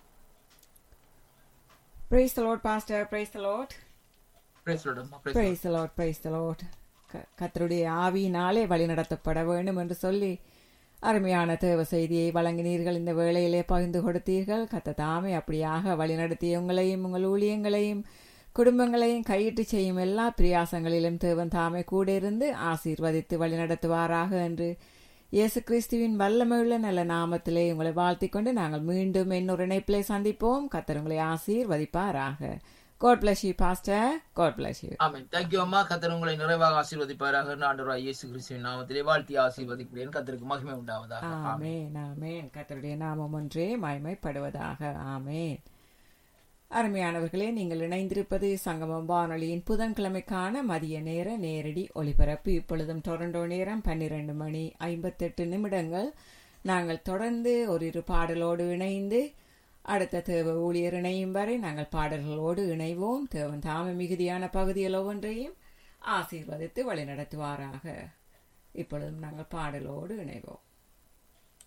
Praise the Lord, Pastor. Praise the Lord. Praise the Lord, அம்மா. Praise the Lord. Praise the Lord. Praise the Lord. க- கர்த்தருடைய ஆவியினாலே வழிநடத்தப்பட வேண்டும் என்று சொல்லி அருமையான தேவ செய்தியை வழங்கினீர்கள் இந்த வேளையிலே பகிர்ந்து கொடுத்தீர்கள் கத்த தாமே அப்படியாக வழிநடத்திய உங்களையும் உங்கள் ஊழியங்களையும் குடும்பங்களையும் கையிட்டு செய்யும் எல்லா பிரியாசங்களிலும் தேவன் தாமே கூட இருந்து ஆசீர்வதித்து வழிநடத்துவாராக என்று இயேசு கிறிஸ்துவின் வல்லமையுள்ள நல்ல நாமத்திலே உங்களை வாழ்த்திக் கொண்டு நாங்கள் மீண்டும் இன்னொரு இணைப்பிலே சந்திப்போம் கத்தர் உங்களை ஆசீர்வதிப்பாராக God bless you pastor God bless you amen thank you அம்மா கத்தர் உங்களை நிறைவாக ஆசீர்வதிப்பாராக என்று ஆண்டவராய் இயேசு கிறிஸ்துவின் நாமத்திலே வாழ்த்தி ஆசீர்வதிக்கிறேன் கத்தருக்கு மகிமை உண்டாவதாக ஆமென். ஆமேன் ஆமேன் கர்த்தருடைய நாமம் ஒன்றே மகிமைப்படுவதாக ஆமேன் அருமையானவர்களே நீங்கள் இணைந்திருப்பது சங்கமம் வானொலியின் புதன்கிழமைக்கான மதிய நேர நேரடி ஒளிபரப்பு இப்பொழுதும் டொரண்டோ நேரம் பன்னிரண்டு மணி ஐம்பத்தெட்டு நிமிடங்கள் நாங்கள் தொடர்ந்து ஒரு பாடலோடு இணைந்து அடுத்த தேவ ஊழியர் இணையும் வரை நாங்கள் பாடல்களோடு இணைவோம் தேவன் தாம மிகுதியான பகுதிகள் ஒவ்வொன்றையும் ஆசீர்வதித்து வழிநடத்துவாராக இப்பொழுதும் நாங்கள் பாடலோடு இணைவோம்